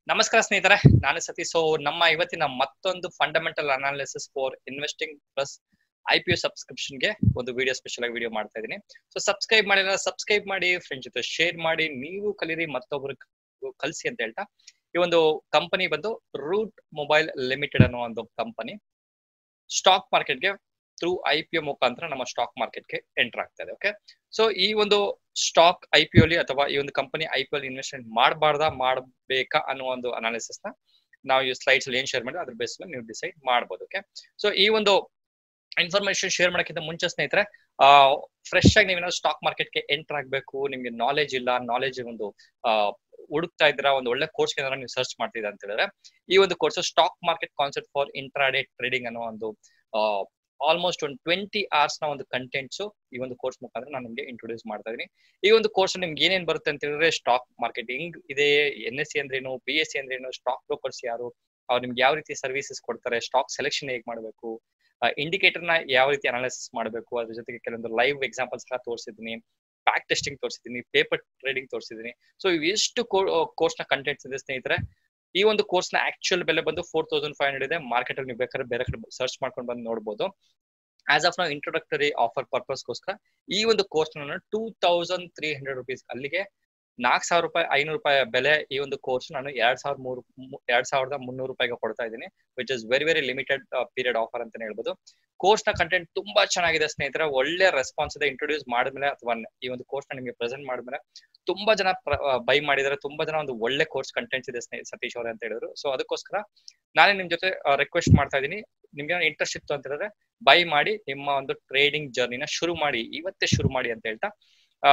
ನಮಸ್ಕಾರ ಸ್ನೇಹಿತರೆ ನಾನು ಸತೀಶ್ ಸೊ ನಮ್ಮ ಇವತ್ತಿನ ಮತ್ತೊಂದು fundamental analysis for investing plus I P O subscription ಗೆ ಒಂದು ವಿಡಿಯೋ ಸ್ಪೆಷಲ್ ಆಗಿ ವಿಡಿಯೋ ಮಾಡ್ತಾ ಇದ್ದೀನಿ ಸೊ ಸಬ್ಸ್ಕ್ರೈಬ್ ಮಾಡಿಲ್ಲ ಸಬ್ಸ್ಕ್ರೈಬ್ ಮಾಡಿ ಫ್ರೆಂಡ್ಸ್ ಜೊತೆ ಶೇರ್ ಮಾಡಿ ನೀವು ಕಲೀರಿ ಮತ್ತೊಬ್ರು ಕಲಿಸಿ ಅಂತ ಹೇಳ್ತಾ ಈ ಒಂದು ಕಂಪನಿ ಬಂದು ರೂಟ್ ಮೊಬೈಲ್ ಲಿಮಿಟೆಡ್ ಅನ್ನೋ ಒಂದು ಕಂಪನಿ ಸ್ಟಾಕ್ ಮಾರ್ಕೆಟ್ಗೆ ಥ್ರೂ ಐ ಪಿ ಒ ಮುಖಾಂತರ ನಮ್ಮ ಸ್ಟಾಕ್ ಮಾರ್ಕೆಟ್ಗೆ ಎಂಟರ್ ಆಗ್ತಾ ಇದೆ ಓಕೆ ಸೊ ಈ ಒಂದು ಸ್ಟಾಕ್ ಐ ಪಿ ಒಲಿ ಅಥವಾ ಈ ಒಂದು company I P L investment ಮಾಡಬಾರ್ದಾ ಮಾಡಬೇಕಾ ಅನ್ನೋ ಒಂದು ಅನಾಲಿಸಿಸ್ ನ ನಾವು ಈ ಸ್ಲೈಡ್ಸ್ ಅಲ್ಲಿ ಏನ್ ಶೇರ್ ಮಾಡಿ ಅದ್ರ ಬೇಸ್ ಮೇಲೆ ನೀವು ಡಿಸೈಡ್ ಮಾಡ್ಬೋದು ಓಕೆ ಸೊ ಈ ಒಂದು ಇನ್ಫಾರ್ಮೇಶನ್ ಶೇರ್ ಮಾಡೋಕ್ಕಿಂತ ಮುಂಚೆ ಸ್ನೇಹಿತರೆ ಆ ಫ್ರೆಶ್ ಆಗಿ ನೀವೇನಾದ್ರು ಸ್ಟಾಕ್ ಮಾರ್ಕೆಟ್ಗೆ ಎಂಟರ್ ಆಗಬೇಕು ನಿಮ್ಗೆ ನಾಲೆಜ್ ಇಲ್ಲ ನಾಲೆಜ್ ಒಂದು ಹುಡುಕ್ತಾ ಇದ್ದೀರಾ ಒಂದು ಒಳ್ಳೆ ಕೋರ್ಸ್ ಏನಾದ್ರು ನೀವು ಸರ್ಚ್ ಮಾಡ್ತಿದ್ದೀರಾ ಅಂತ ಹೇಳಿದ್ರೆ ಈ ಒಂದು course stock market concept for intraday trading ಅನ್ನೋ ಒಂದು ಆಲ್ಮೋಸ್ಟ್ ಒಂದು ಟ್ವೆಂಟಿ ಅವರ್ಸ್ ನ ಒಂದು ಕಂಟೆಂಟ್ಸ್ ಈ ಒಂದು ಕೋರ್ಸ್ ಮುಖಾಂತರ ನಾನು ನಿಮಗೆ ಇಂಟ್ರೊಡ್ಯೂಸ್ ಮಾಡ್ತಾ ಇದೀನಿ ಈ ಒಂದು ಕೋರ್ಸ್ ನಿಮ್ಗೆ ಏನೇನ್ ಬರುತ್ತೆ ಅಂತ ಹೇಳಿದ್ರೆ ಸ್ಟಾಕ್ ಮಾರ್ಕೆಟಿಂಗ್ ಇದೆ ಎನ್ ಎಸ್ ಸಿ ಅಂದ್ರೇನು ಬಿ ಎಸ್ ಸಿ ಅಂದ್ರೇನು ಸ್ಟಾಕ್ ಬ್ರೋಕರ್ಸ್ ಯಾರು ಅವ್ರು ನಿಮ್ಗೆ ಯಾವ ರೀತಿ ಸರ್ವಿಸಸ್ ಕೊಡ್ತಾರೆ ಸ್ಟಾಕ್ ಸೆಲೆಕ್ಷನ್ ಹೇಗೆ ಮಾಡಬೇಕು ಇಂಡಿಕೇಟರ್ ನ ಯಾವ ರೀತಿ ಅನಾಲಿಸಿಸ್ ಮಾಡಬೇಕು ಅದ್ರ ಜೊತೆಗೆ ಕೆಲವೊಂದು ಲೈವ್ ಎಕ್ಸಾಂಪಲ್ ಸಹ ತೋರಿಸಿದ್ದೀನಿ ಬ್ಯಾಕ್ ಟೆಸ್ಟಿಂಗ್ ತೋರಿಸಿದ್ದೀನಿ ಪೇಪರ್ ಟ್ರೇಡಿಂಗ್ ತೋರಿಸಿದ್ದೀನಿ ಸೊ ಇವೆಷ್ಟು ಕೋರ್ಸ್ ನ ಕಂಟೆಂಟ್ಸ್ ಇದೆ ಸ್ನೇಹಿತರೆ ಈ ಒಂದು ಕೋರ್ಸ್ ನ ಆಕ್ಚುಯಲ್ ಬೆಲೆ ಬಂದು ಫೋರ್ ತೌಸಂಡ್ ಫೈವ್ ಹಂಡ್ರೆಡ್ ಇದೆ ಮಾರ್ಕೆಟ್ ಅಲ್ಲಿ ನೀವು ಬೇಕಾದ್ರೆ ಬೇರೆ ಕಡೆ ಸರ್ಚ್ ಮಾಡ್ಕೊಂಡು ಬಂದು ನೋಡಬಹುದು ಆಸ್ ಆಫ್ ನಾವು ಇಂಟ್ರೊಡಕ್ಟರಿ ಆಫರ್ ಪರ್ಪಸ್ಗೋಸ್ಕರ ಈ ಒಂದು ಕೋರ್ಸ್ ನಾನು two thousand three hundred rupees ಅಲ್ಲಿಗೆ ನಾಲ್ಕು ಸಾವಿರ ರೂಪಾಯಿ ಐನೂರು ರೂಪಾಯಿ ಬೆಲೆ ಈ ಒಂದು ಕೋರ್ಸ್ ನಾನು ಎರಡ್ ಸಾವಿರದ ಮೂರು ಎರಡ್ ಸಾವಿರದ ಮುನ್ನೂರು ರೂಪಾಯಿಗೆ ಕೊಡ್ತಾ ಇದ್ದೀನಿ which is very very limited period offer ಅಂತಾನೆ ಹೇಳ್ಬೋದು ಕೋರ್ಸ್ ನ ಕಂಟೆಂಟ್ ತುಂಬಾ ಚೆನ್ನಾಗಿದೆ ಸ್ನೇಹಿತರೆ ಒಳ್ಳೆ ರೆಸ್ಪಾನ್ಸ್ ಇದೆ ಇಂಟ್ರೊಡ್ಯೂಸ್ ಮಾಡಿದ್ಮೇಲೆ ಅಥವಾ ಈ ಒಂದು ಕೋರ್ಸ್ ನ ನಿಮಗೆ ಪ್ರೆಸೆಂಟ್ ಮಾಡಿದ್ಮೇಲೆ ತುಂಬಾ ಜನ ಬೈ ಮಾಡಿದ್ದಾರೆ ತುಂಬಾ ಜನ ಒಂದು ಒಳ್ಳೆ ಕೋರ್ಸ್ ಕಂಟೆಂಟ್ಸ್ ಇದೆ ಸತೀಶ್ ಅವರೇ ಅಂತ ಹೇಳಿದ್ರು ಸೊ ಅದಕ್ಕೋಸ್ಕರ ನಾನೇ ನಿಮ್ ಜೊತೆ ರಿಕ್ವೆಸ್ಟ್ ಮಾಡ್ತಾ ಇದ್ದೀನಿ ನಿಮ್ಗೆ ಇಂಟ್ರೆಸ್ಟ್ ಇತ್ತು ಅಂತ ಹೇಳಿದ್ರೆ ಬೈ ಮಾಡಿ ನಿಮ್ಮ ಒಂದು ಟ್ರೇಡಿಂಗ್ ಜರ್ನಿನ ಶುರು ಮಾಡಿ ಇವತ್ತೇ ಶುರು ಮಾಡಿ ಅಂತ ಹೇಳ್ತಾ ಆ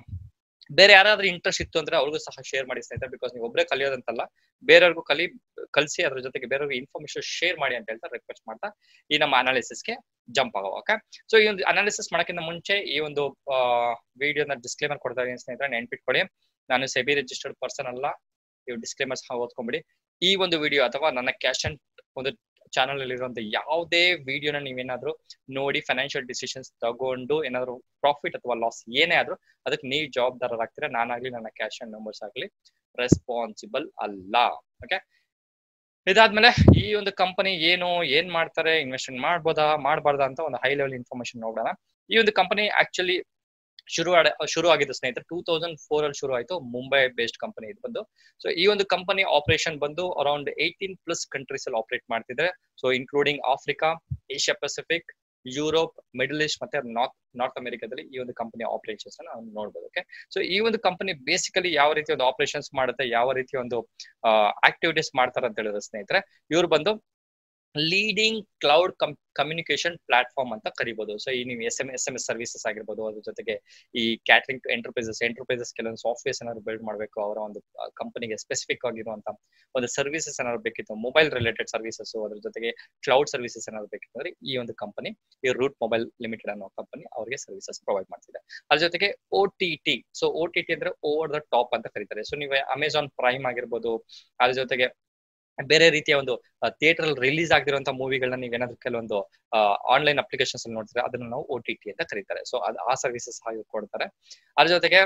ಬೇರೆ ಯಾರಾದ್ರೂ ಇಂಟ್ರೆಸ್ಟ್ ಇತ್ತು ಅಂದ್ರೆ ಅವ್ರಿಗೂ ಸಹ ಶೇರ್ ಮಾಡಿ ಸ್ನೇಹಿತರೆ ಬಿಕಾಸ್ ನೀವು ಒಬ್ಬರೇ ಕಲಿಯೋದಂತಲ್ಲ ಬೇರೆಯವ್ರಿಗೂ ಕಲಿ ಕಲಿಸಿ ಅದ್ರ ಜೊತೆಗೆ ಬೇರೆಯವ್ರಿಗೆ ಇನ್ಫಾರ್ಮೇಶನ್ ಶೇರ್ ಮಾಡಿ ಅಂತ ಹೇಳ್ತಾ ರಿಕ್ವೆಸ್ಟ್ ಮಾಡ್ತಾ ಈ ನಮ್ಮ ಅನಾಲಿಸಿಸ್ಗೆ ಜಂಪ್ ಆಗೋ ಓಕೆ ಸೊ ಈ ಒಂದು ಅನಾಲಿಸಿಸ್ ಮಾಡೋಕ್ಕಿಂತ ಮುಂಚೆ ಈ ಒಂದು ವಿಡಿಯೋನ ಡಿಸ್ಕ್ಲೇಮರ್ ಕೊಡ್ತಾ ಇದೀನಿ ಸ್ನೇಹಿತರೆ ನೆನ್ಪಿಟ್ಕೊಳ್ಳಿ ನಾನು ಸೆಬಿ ರಿಜಿಸ್ಟರ್ಡ್ ಪರ್ಸನ್ ಅಲ್ಲ ನೀವು ಡಿಸ್ಕ್ಲೇಮರ್ ಸಹ ಓದ್ಕೊಂಬಿಡಿ ಈ ಒಂದು ವಿಡಿಯೋ ಅಥವಾ ನನ್ನ ಕ್ಯಾಶ್ ಅಂಡ್ ಒಂದು ಚಾನಲ್ ಅಲ್ಲಿ ಇರುವಂತ ಯಾವುದೇ ವಿಡಿಯೋನ ನೀವೇನಾದ್ರೂ ನೋಡಿ ಫೈನಾನ್ಷಿಯಲ್ ಡಿಸಿಷನ್ಸ್ ತಗೊಂಡು ಏನಾದ್ರು ಪ್ರಾಫಿಟ್ ಅಥವಾ ಲಾಸ್ ಏನೇ ಆದ್ರೂ ಅದಕ್ಕೆ ನೀವು ಜವಾಬ್ದಾರರಾಗ್ತೀರಾ ನಾನಾಗ್ಲಿ ನನ್ನ ಕ್ಯಾಶ್ ಅಂಡ್ ನಂಬರ್ಸ್ ಆಗ್ಲಿ ರೆಸ್ಪಾನ್ಸಿಬಲ್ ಅಲ್ಲ ಓಕೆ ಇದಾದ್ಮೇಲೆ ಈ ಒಂದು ಕಂಪನಿ ಏನು ಏನ್ ಮಾಡ್ತಾರೆ ಇನ್ವೆಸ್ಟ್ಮೆಂಟ್ ಮಾಡ್ಬೋದಾ ಮಾಡಬಾರ್ದಾ ಅಂತ ಒಂದು ಹೈ ಲೆವೆಲ್ ಇನ್ಫಾರ್ಮೇಶನ್ ನೋಡೋಣ ಈ ಒಂದು ಕಂಪನಿ ಆಕ್ಚುಲಿ ಶುರು ಶುರು ಆಗಿದ್ದು ಸ್ನೇಹಿತರೆ ಟೂ ತೌಸಂಡ್ ಫೋರ್ ಅಲ್ಲಿ ಶುರು ಆಯ್ತು ಮುಂಬೈ ಬೇಸ್ಡ್ ಕಂಪನಿ ಇದು ಬಂದು ಸೊ ಈ ಒಂದು ಕಂಪನಿ ಆಪರೇಷನ್ ಬಂದು ಅರೌಂಡ್ ಏಯ್ಟೀನ್ ಪ್ಲಸ್ ಕಂಟ್ರೀಸ್ ಅಲ್ಲಿ ಆಪರೇಟ್ ಮಾಡ್ತಿದ್ದಾರೆ so including Africa Asia Pacific Europe Middle East ಮತ್ತೆ ನಾರ್ತ್ ನಾರ್ತ್ ಅಮೆರಿಕಾದಲ್ಲಿ ಈ ಒಂದು ಕಂಪನಿ ಆಪರೇಷನ್ಸ್ ನಾವು ನೋಡ್ಬೋದು ಓಕೆ ಸೊ ಈ ಒಂದು ಕಂಪನಿ ಬೇಸಿಕಲಿ ಯಾವ ರೀತಿ ಒಂದು ಆಪರೇಷನ್ಸ್ ಮಾಡುತ್ತೆ ಯಾವ ರೀತಿ ಒಂದು ಆಕ್ಟಿವಿಟೀಸ್ ಮಾಡ್ತಾರೆ ಅಂತ ಹೇಳಿದ್ರೆ ಸ್ನೇಹಿತರೆ ಇವ್ರು ಬಂದು ಲೀಡಿಂಗ್ ಕ್ಲೌಡ್ ಕಮ್ಯುನಿಕೇಶನ್ ಪ್ಲಾಟ್ಫಾರ್ಮ್ ಅಂತ ಕರಿಬಹುದು ಸೊ ಈ ನೀವು S M S M S services ಆಗಿರ್ಬೋದು ಅದ್ರ ಜೊತೆಗೆ ಈ ಕ್ಯಾಟ್ರಿಂಗ್ ಎಂಟರ್ಪ್ರೈಸಸ್ ಎಂಟರ್ಪ್ರೈಸಸ್ ಕೆಲವೊಂದು ಸಾಫ್ಟ್ವೇರ್ಸ್ ಏನಾದ್ರು ಬಿಲ್ಡ್ ಮಾಡಬೇಕು ಅವರ ಒಂದು ಕಂಪನಿಗೆ ಸ್ಪೆಸಿಫಿಕ್ ಆಗಿರುವಂತ ಒಂದು ಸರ್ವಿಸಸ್ ಏನಾದ್ರು ಬೇಕಿತ್ತು ಮೊಬೈಲ್ ರಿಲೇಟೆಡ್ ಸರ್ವಿಸಸ್ ಅದ್ರ ಜೊತೆಗೆ ಕ್ಲೌಡ್ ಸರ್ವಿಸಸ್ ಏನಾದ್ರು ಬೇಕಿತ್ತು ಅಂದ್ರೆ ಈ ಒಂದು ಕಂಪನಿ ಈ ರೂಟ್ ಮೊಬೈಲ್ ಲಿಮಿಟೆಡ್ ಅನ್ನೋ ಕಂಪನಿ ಅವರಿಗೆ ಸರ್ವಿಸಸ್ ಪ್ರೊವೈಡ್ ಮಾಡ್ತಿದೆ ಅದ್ರ ಜೊತೆಗೆ O T T so O T T ಅಂದ್ರೆ ಓವರ್ ದ ಟಾಪ್ ಅಂತ ಕರೀತಾರೆ ಸೊ ನೀವು ಅಮೆಝಾನ್ ಪ್ರೈಮ್ ಆಗಿರ್ಬೋದು ಅದ್ರ ಜೊತೆಗೆ ಬೇರೆ ರೀತಿಯ ಒಂದು ಥಿಯೇಟರ್ ಅಲ್ಲಿ ರಿಲೀಸ್ ಆಗಿರುವಂತಹ ಮೂವಿಗಳನ್ನ ನೀವೇನಾದ್ರೂ ಕೆಲವೊಂದು ಆನ್ಲೈನ್ ಅಪ್ಲಿಕೇಶನ್ಸ್ ಅಲ್ಲಿ ನೋಡ್ತಾರೆ ಅದನ್ನ ನಾವು ಓ ಟಿ ಟಿ ಅಂತ ಕರೀತಾರೆ ಸೊ ಅದು ಆ ಸರ್ವಿಸಸ್ ಸಹ ಕೊಡ್ತಾರೆ ಅದ್ರ ಜೊತೆಗೆ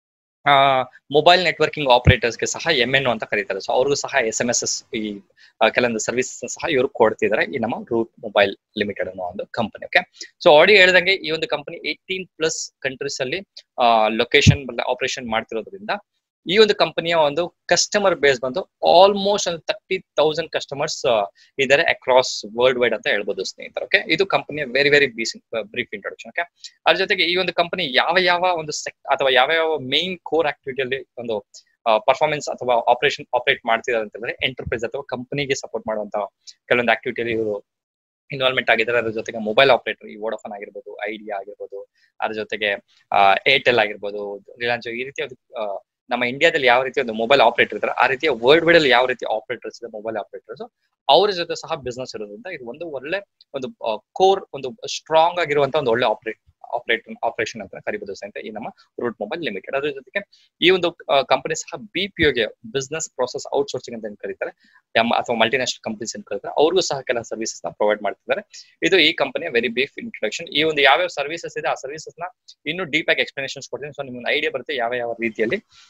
ಮೊಬೈಲ್ ನೆಟ್ವರ್ಕಿಂಗ್ ಆಪರೇಟರ್ಸ್ಗೆ ಸಹ ಎಂ ಎನ್ ಅಂತ ಕರೀತಾರೆ ಸೊ ಅವ್ರಿಗೂ ಸಹ ಎಸ್ ಎಂ ಎಸ್ ಎಸ್ ಈ ಕೆಲವೊಂದು ಸರ್ವಿಸಸ್ ಸಹ ಇವರು ಕೊಡ್ತಿದ್ದಾರೆ ಈ ನಮ್ಮ ರೂಟ್ ಮೊಬೈಲ್ ಲಿಮಿಟೆಡ್ ಅನ್ನೋ ಒಂದು ಕಂಪನಿ ಓಕೆ ಸೊ ಆಡಿ ಹೇಳ್ದಂಗೆ ಈ ಒಂದು ಕಂಪನಿ ಏಯ್ಟೀನ್ ಪ್ಲಸ್ ಕಂಟ್ರೀಸ್ ಅಲ್ಲಿ ಲೊಕೇಶನ್ ಆಪರೇಷನ್ ಮಾಡ್ತಿರೋದ್ರಿಂದ ಈ ಒಂದು ಕಂಪನಿಯ ಒಂದು ಕಸ್ಟಮರ್ ಬೇಸ್ ಬಂದು ಆಲ್ಮೋಸ್ಟ್ ಒಂದು ತರ್ಟಿ ತೌಸಂಡ್ ಕಸ್ಟಮರ್ಸ್ ಇದ್ದಾರೆ ಅಕ್ರಾಸ್ ವರ್ಲ್ಡ್ ವೈಡ್ ಅಂತ ಹೇಳ್ಬೋದು ಸ್ನೇಹಿತರೆ ಓಕೆ ಇದು ಕಂಪನಿಯ very very brief introduction okay ಅದ್ರ ಜೊತೆಗೆ ಈ ಒಂದು ಕಂಪನಿ ಯಾವ ಯಾವ ಒಂದು ಸೆಕ್ ಅಥವಾ ಯಾವ ಯಾವ ಮೇನ್ ಕೋರ್ ಆಕ್ಟಿವಿಟಿಯಲ್ಲಿ ಒಂದು ಪರ್ಫಾರ್ಮೆನ್ಸ್ ಅಥವಾ ಆಪರೇಷನ್ ಆಪರೇಟ್ ಮಾಡ್ತಿದ್ದಾರೆ ಅಂತಂದ್ರೆ ಎಂಟರ್ಪ್ರೈಸ್ ಅಥವಾ ಕಂಪನಿಗೆ ಸಪೋರ್ಟ್ ಮಾಡುವಂತ ಕೆಲವೊಂದು ಆಕ್ಟಿವಿಟಿಯಲ್ಲಿ ಇವರು ಇನ್ವಾಲ್ವ್ಮೆಂಟ್ ಆಗಿದ್ದಾರೆ ಅದ್ರ ಜೊತೆಗೆ ಮೊಬೈಲ್ ಆಪರೇಟರ್ ಈ ವೋಡಫೋನ್ ಆಗಿರ್ಬೋದು ಐಡಿಯಾ ಆಗಿರ್ಬೋದು ಅದ್ರ ಜೊತೆಗೆ ಏರ್ಟೆಲ್ ಆಗಿರ್ಬೋದು ರಿಲಯನ್ಸ್ ಈ ರೀತಿ ನಮ್ಮ ಇಂಡಿಯಾದಲ್ಲಿ ಯಾವ ರೀತಿ ಒಂದು ಮೊಬೈಲ್ ಆಪರೇಟರ್ ಇದ್ದಾರೆ ಆ ರೀತಿಯ ವರ್ಲ್ಡ್ ವೈಡ್ ಅಲ್ಲಿ ಯಾವ ರೀತಿ ಆಪರೇಟರ್ಸ್ ಇದೆ ಮೊಬೈಲ್ ಆಪರೇಟರ್ಸ್ ಅವ್ರ ಜೊತೆ ಸಹ ಬಿಸ್ನೆಸ್ ಇರೋದ್ರಿಂದ ಇದು ಒಂದು ಒಳ್ಳೆ ಒಂದು ಕೋರ್ ಒಂದು ಸ್ಟ್ರಾಂಗ್ ಆಗಿರುವಂತ ಒಂದು ಒಳ್ಳೆ ಆಪರೇಟ್ ಆಪರೇಟ್ ಆಪರೇಷನ್ ಅಂತ ಕರಿಬಹುದು ಅಂತ ಈ ನಮ್ಮ ರೂಟ್ ಮೊಬೈಲ್ ಲಿಮಿಟೆಡ್ ಅದ್ರ ಜೊತೆಗೆ ಈ ಒಂದು ಕಂಪನಿ ಸಹ ಬಿ ಪಿ ಒಗೆ ಬಿಸ್ನೆಸ್ ಪ್ರೊಸೆಸ್ ಔಟ್ಸೋರ್ಸಿಂಗ್ ಅಂತ ಕರೀತಾರೆ ಅಥವಾ ಮಲ್ಟಿನ್ಯಾಷನಲ್ ಕಂಪನೀಸ್ ಅಂತ ಕರೀತಾರೆ ಅವ್ರಿಗೂ ಸಹ ಕೆಲ ಸರ್ವಿಸಸ್ ನ ಪ್ರೊವೈಡ್ ಮಾಡ್ತಿದ್ದಾರೆ ಇದು ಈ ಕಂಪನಿಯ ವೆರಿ ಬ್ರೀಫ್ ಇಂಟ್ರೊಡಕ್ಷನ್ ಈ ಒಂದು ಯಾವ್ಯಾವ ಸರ್ವಿಸಸ್ ಇದೆ ಆ ಸರ್ವಿಸಸ್ ನ ಇನ್ನು ಡೀಪ್ ಆಗಿ ಎಕ್ಸ್ಪ್ಲನೇಷನ್ಸ್ ಕೊಡ್ತೀನಿ ಸೊ ನಿಮ್ಗೆ ಐಡಿಯಾ ಬರುತ್ತೆ ಯಾವ ಯಾವ ರೀತಿಯಲ್ಲಿ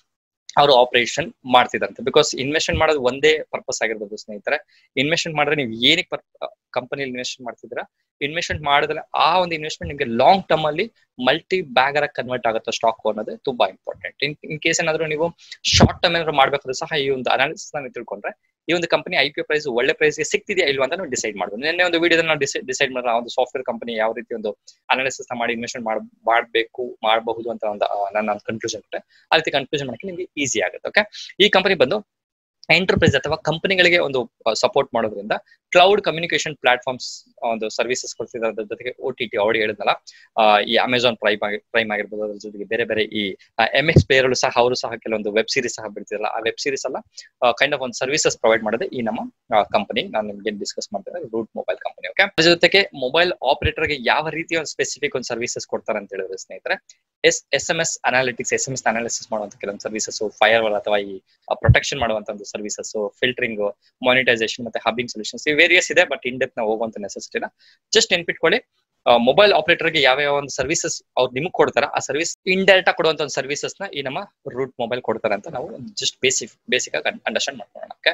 ಅವರು ಆಪರೇಷನ್ ಮಾಡ್ತಿದಂತೆ ಬಿಕಾಸ್ ಇನ್ವೆಸ್ಟ್ಮೆಂಟ್ ಮಾಡೋದು ಒಂದೇ ಪರ್ಪಸ್ ಆಗಿರ್ಬೋದು ಸ್ನೇಹಿತರೆ ಇನ್ವೆಸ್ಟ್ಮೆಂಟ್ ಮಾಡಿದ್ರೆ ನೀವು ಏನಕ್ಕೆ ಕಂಪನಿಯಲ್ಲಿ ಇನ್ವೆಸ್ಟ್ ಮಾಡ್ತಿದ್ದೀರಾ ಇನ್ವೆಸ್ಟ್ಮೆಂಟ್ ಮಾಡಿದ್ರೆ ಆ ಒಂದು ಇನ್ವೆಸ್ಟ್ಮೆಂಟ್ ನಿಮಗೆ ಲಾಂಗ್ ಟರ್ಮ್ ಅಲ್ಲಿ ಮಲ್ಟಿ ಬ್ಯಾಗರ್ ಕನ್ವರ್ಟ್ ಆಗುತ್ತೆ ಸ್ಟಾಕ್ ಅನ್ನೋದು ತುಂಬಾ ಇಂಪಾರ್ಟೆಂಟ್ ಇನ್ ಇನ್ ಕೇಸ್ ಏನಾದ್ರು ನೀವು ಶಾರ್ಟ್ ಟರ್ಮ್ ಏನಾದ್ರು ಮಾಡ್ಬೇಕಾದ್ರೂ ಸಹ ಈ ಒಂದು ಅನಾಲಿಸಿಸ್ ನೀವು ತಿಳ್ಕೊಂಡ್ರೆ ಈ ಒಂದು ಕಂಪನಿ ಐ ಪಿ ಪ್ರೈಸ್ ಒಳ್ಳೆ ಪ್ರೈಸ್ಗೆ ಸಿಗ್ತಿದೆಯಾ ಇಲ್ವಾ ಅಂತ ನಾವು ಡಿಸೈಡ್ ಮಾಡ್ಬೋದು ನಿನ್ನೆ ಒಂದು ವಿಡಿಯೋದ ನಾವು ಡಿಸೈಡ್ ಮಾಡಿದ್ರೆ ಆ ಒಂದು ಸಾಫ್ಟ್ವೇರ್ ಕಂಪನಿ ಯಾವ ರೀತಿ ಒಂದು ಅನಾಲಿಸಿಸ್ ಮಾಡಿ ಇನ್ವೆಸ್ಟ್ಮೆಂಟ್ ಮಾಡ್ ಮಾಡಬೇಕು ಮಾಡಬಹುದು ಅಂತ ಒಂದು ಆ, ನನ್ನ ಕನ್ಕ್ಲೂಷನ್ ಕೊಟ್ಟೆ ಆ ರೀತಿ ಕನ್ಕ್ಲೂಷನ್ ಮಾಡಕ್ಕೆ ನಿಮಗೆ ಈಸಿ ಆಗುತ್ತೆ ಓಕೆ ಈ ಕಂಪನಿ ಬಂದು ಎಂಟರ್ಪ್ರೈಸ್ ಅಥವಾ ಕಂಪನಿಗಳಿಗೆ ಒಂದು ಸಪೋರ್ಟ್ ಮಾಡೋದ್ರಿಂದ ಕ್ಲೌಡ್ ಕಮ್ಯುನಿಕೇಶನ್ ಪ್ಲಾಟ್ಫಾರ್ಮ್ಸ್ ಒಂದು ಸರ್ವಿಸಸ್ ಕೊಡ್ತಿದ್ದಾರೆ ಅದ್ರ ಜೊತೆಗೆ ಓ ಟಿ ಟಿ ಆಲ್ರೆಡಿ ಹೇಳಿದ್ನಲ್ಲ ಆ, ಈ ಅಮೆಝಾನ್ ಪ್ರೈಮ್ ಆಗಿ ಪ್ರೈಮ್ ಆಗಿರ್ಬೋದು ಅದ್ರ ಜೊತೆಗೆ ಬೇರೆ ಬೇರೆ ಈ ಎಂ ಎಕ್ಸ್ ಪ್ಲೇಯರ್ ಸಹ ಅವರು ಸಹ ಕೆಲವೊಂದು ವೆಬ್ ಸೀರೀಸ್ ಸಹ ಬಿಡ್ತಿರಲ್ಲ ಆ ವೆಬ್ ಸೀರೀಸ್ ಎಲ್ಲ ಕೈಂಡ್ ಆಫ್ ಒಂದು ಸರ್ವಿಸಸ್ ಪ್ರೊವೈಡ್ ಮಾಡೋದೇ ಈ ನಮ್ಮ ಕಂಪನಿ ನಾನು ನಿಮಗೆ ಡಿಸ್ಕಸ್ ಮಾಡ್ತೇನೆ ರೂಟ್ ಮೊಬೈಲ್ ಕಂಪನಿ ಓಕೆ ಅದ್ರ ಜೊತೆಗೆ ಮೊಬೈಲ್ ಆಪರೇಟರ್ಗೆ ಯಾವ ರೀತಿಯ ಒಂದು ಸ್ಪೆಸಿಫಿಕ್ ಒಂದು ಸರ್ವಿಸಸ್ ಕೊಡ್ತಾರೆ ಅಂತ ಹೇಳಿದ್ರೆ ಸ್ನೇಹಿತರೆ S S M S analytics S M S analysis ಮಾಡುವಂತ ಕೆಲವೊಂದು ಸರ್ವಿಸಸ್ ಫೈರ್ ವಾಲ್ ಅಥವಾ ಈ ಪ್ರೊಟೆಕ್ಷನ್ ಮಾಡುವಂತ ಒಂದು ಸರ್ವಿಸಸ್ ಫಿಲ್ಟರಿಂಗ್ ಮಾನಿಟೈಸೇಷನ್ ಮತ್ತೆ ಹಬ್ಬಿಂಗ್ ಸೊಲ್ಯೂಷನ್ಸ್ ಈ ವೇರಿಯಸ್ ಇದೆ ಬಟ್ ಇನ್ ಡೆಪ್ ನಾವು ಹೋಗುವಂತ ನೆಸೆಸಿಟಿನ ಜಸ್ಟ್ ನೆನ್ಪಿಟ್ಕೊಳ್ಳಿ ಮೊಬೈಲ್ ಆಪರೇಟರ್ಗೆ ಯಾವ ಯಾವ ಒಂದು ಸರ್ವಿಸಸ್ ಅವ್ರು ನಿಮ್ಗೆ ಕೊಡ್ತಾರ ಆ ಸರ್ವಿಸ್ ಇಂಡೈರೆಕ್ಟ್ ಕೊಡುವಂತ ಒಂದು ಸರ್ವಿಸಸ್ ನ ಈ ನಮ್ಮ ರೂಟ್ ಮೊಬೈಲ್ ಕೊಡ್ತಾರೆ ಅಂತ ನಾವು ಜಸ್ಟ್ ಬೇಸಿಕ್ ಬೇಸಿಕ್ ಆಗಿ ಅಂಡರ್ಸ್ಟ್ಯಾಂಡ್ ಮಾಡ್ಕೊಳ್ಳೋಣ ಓಕೆ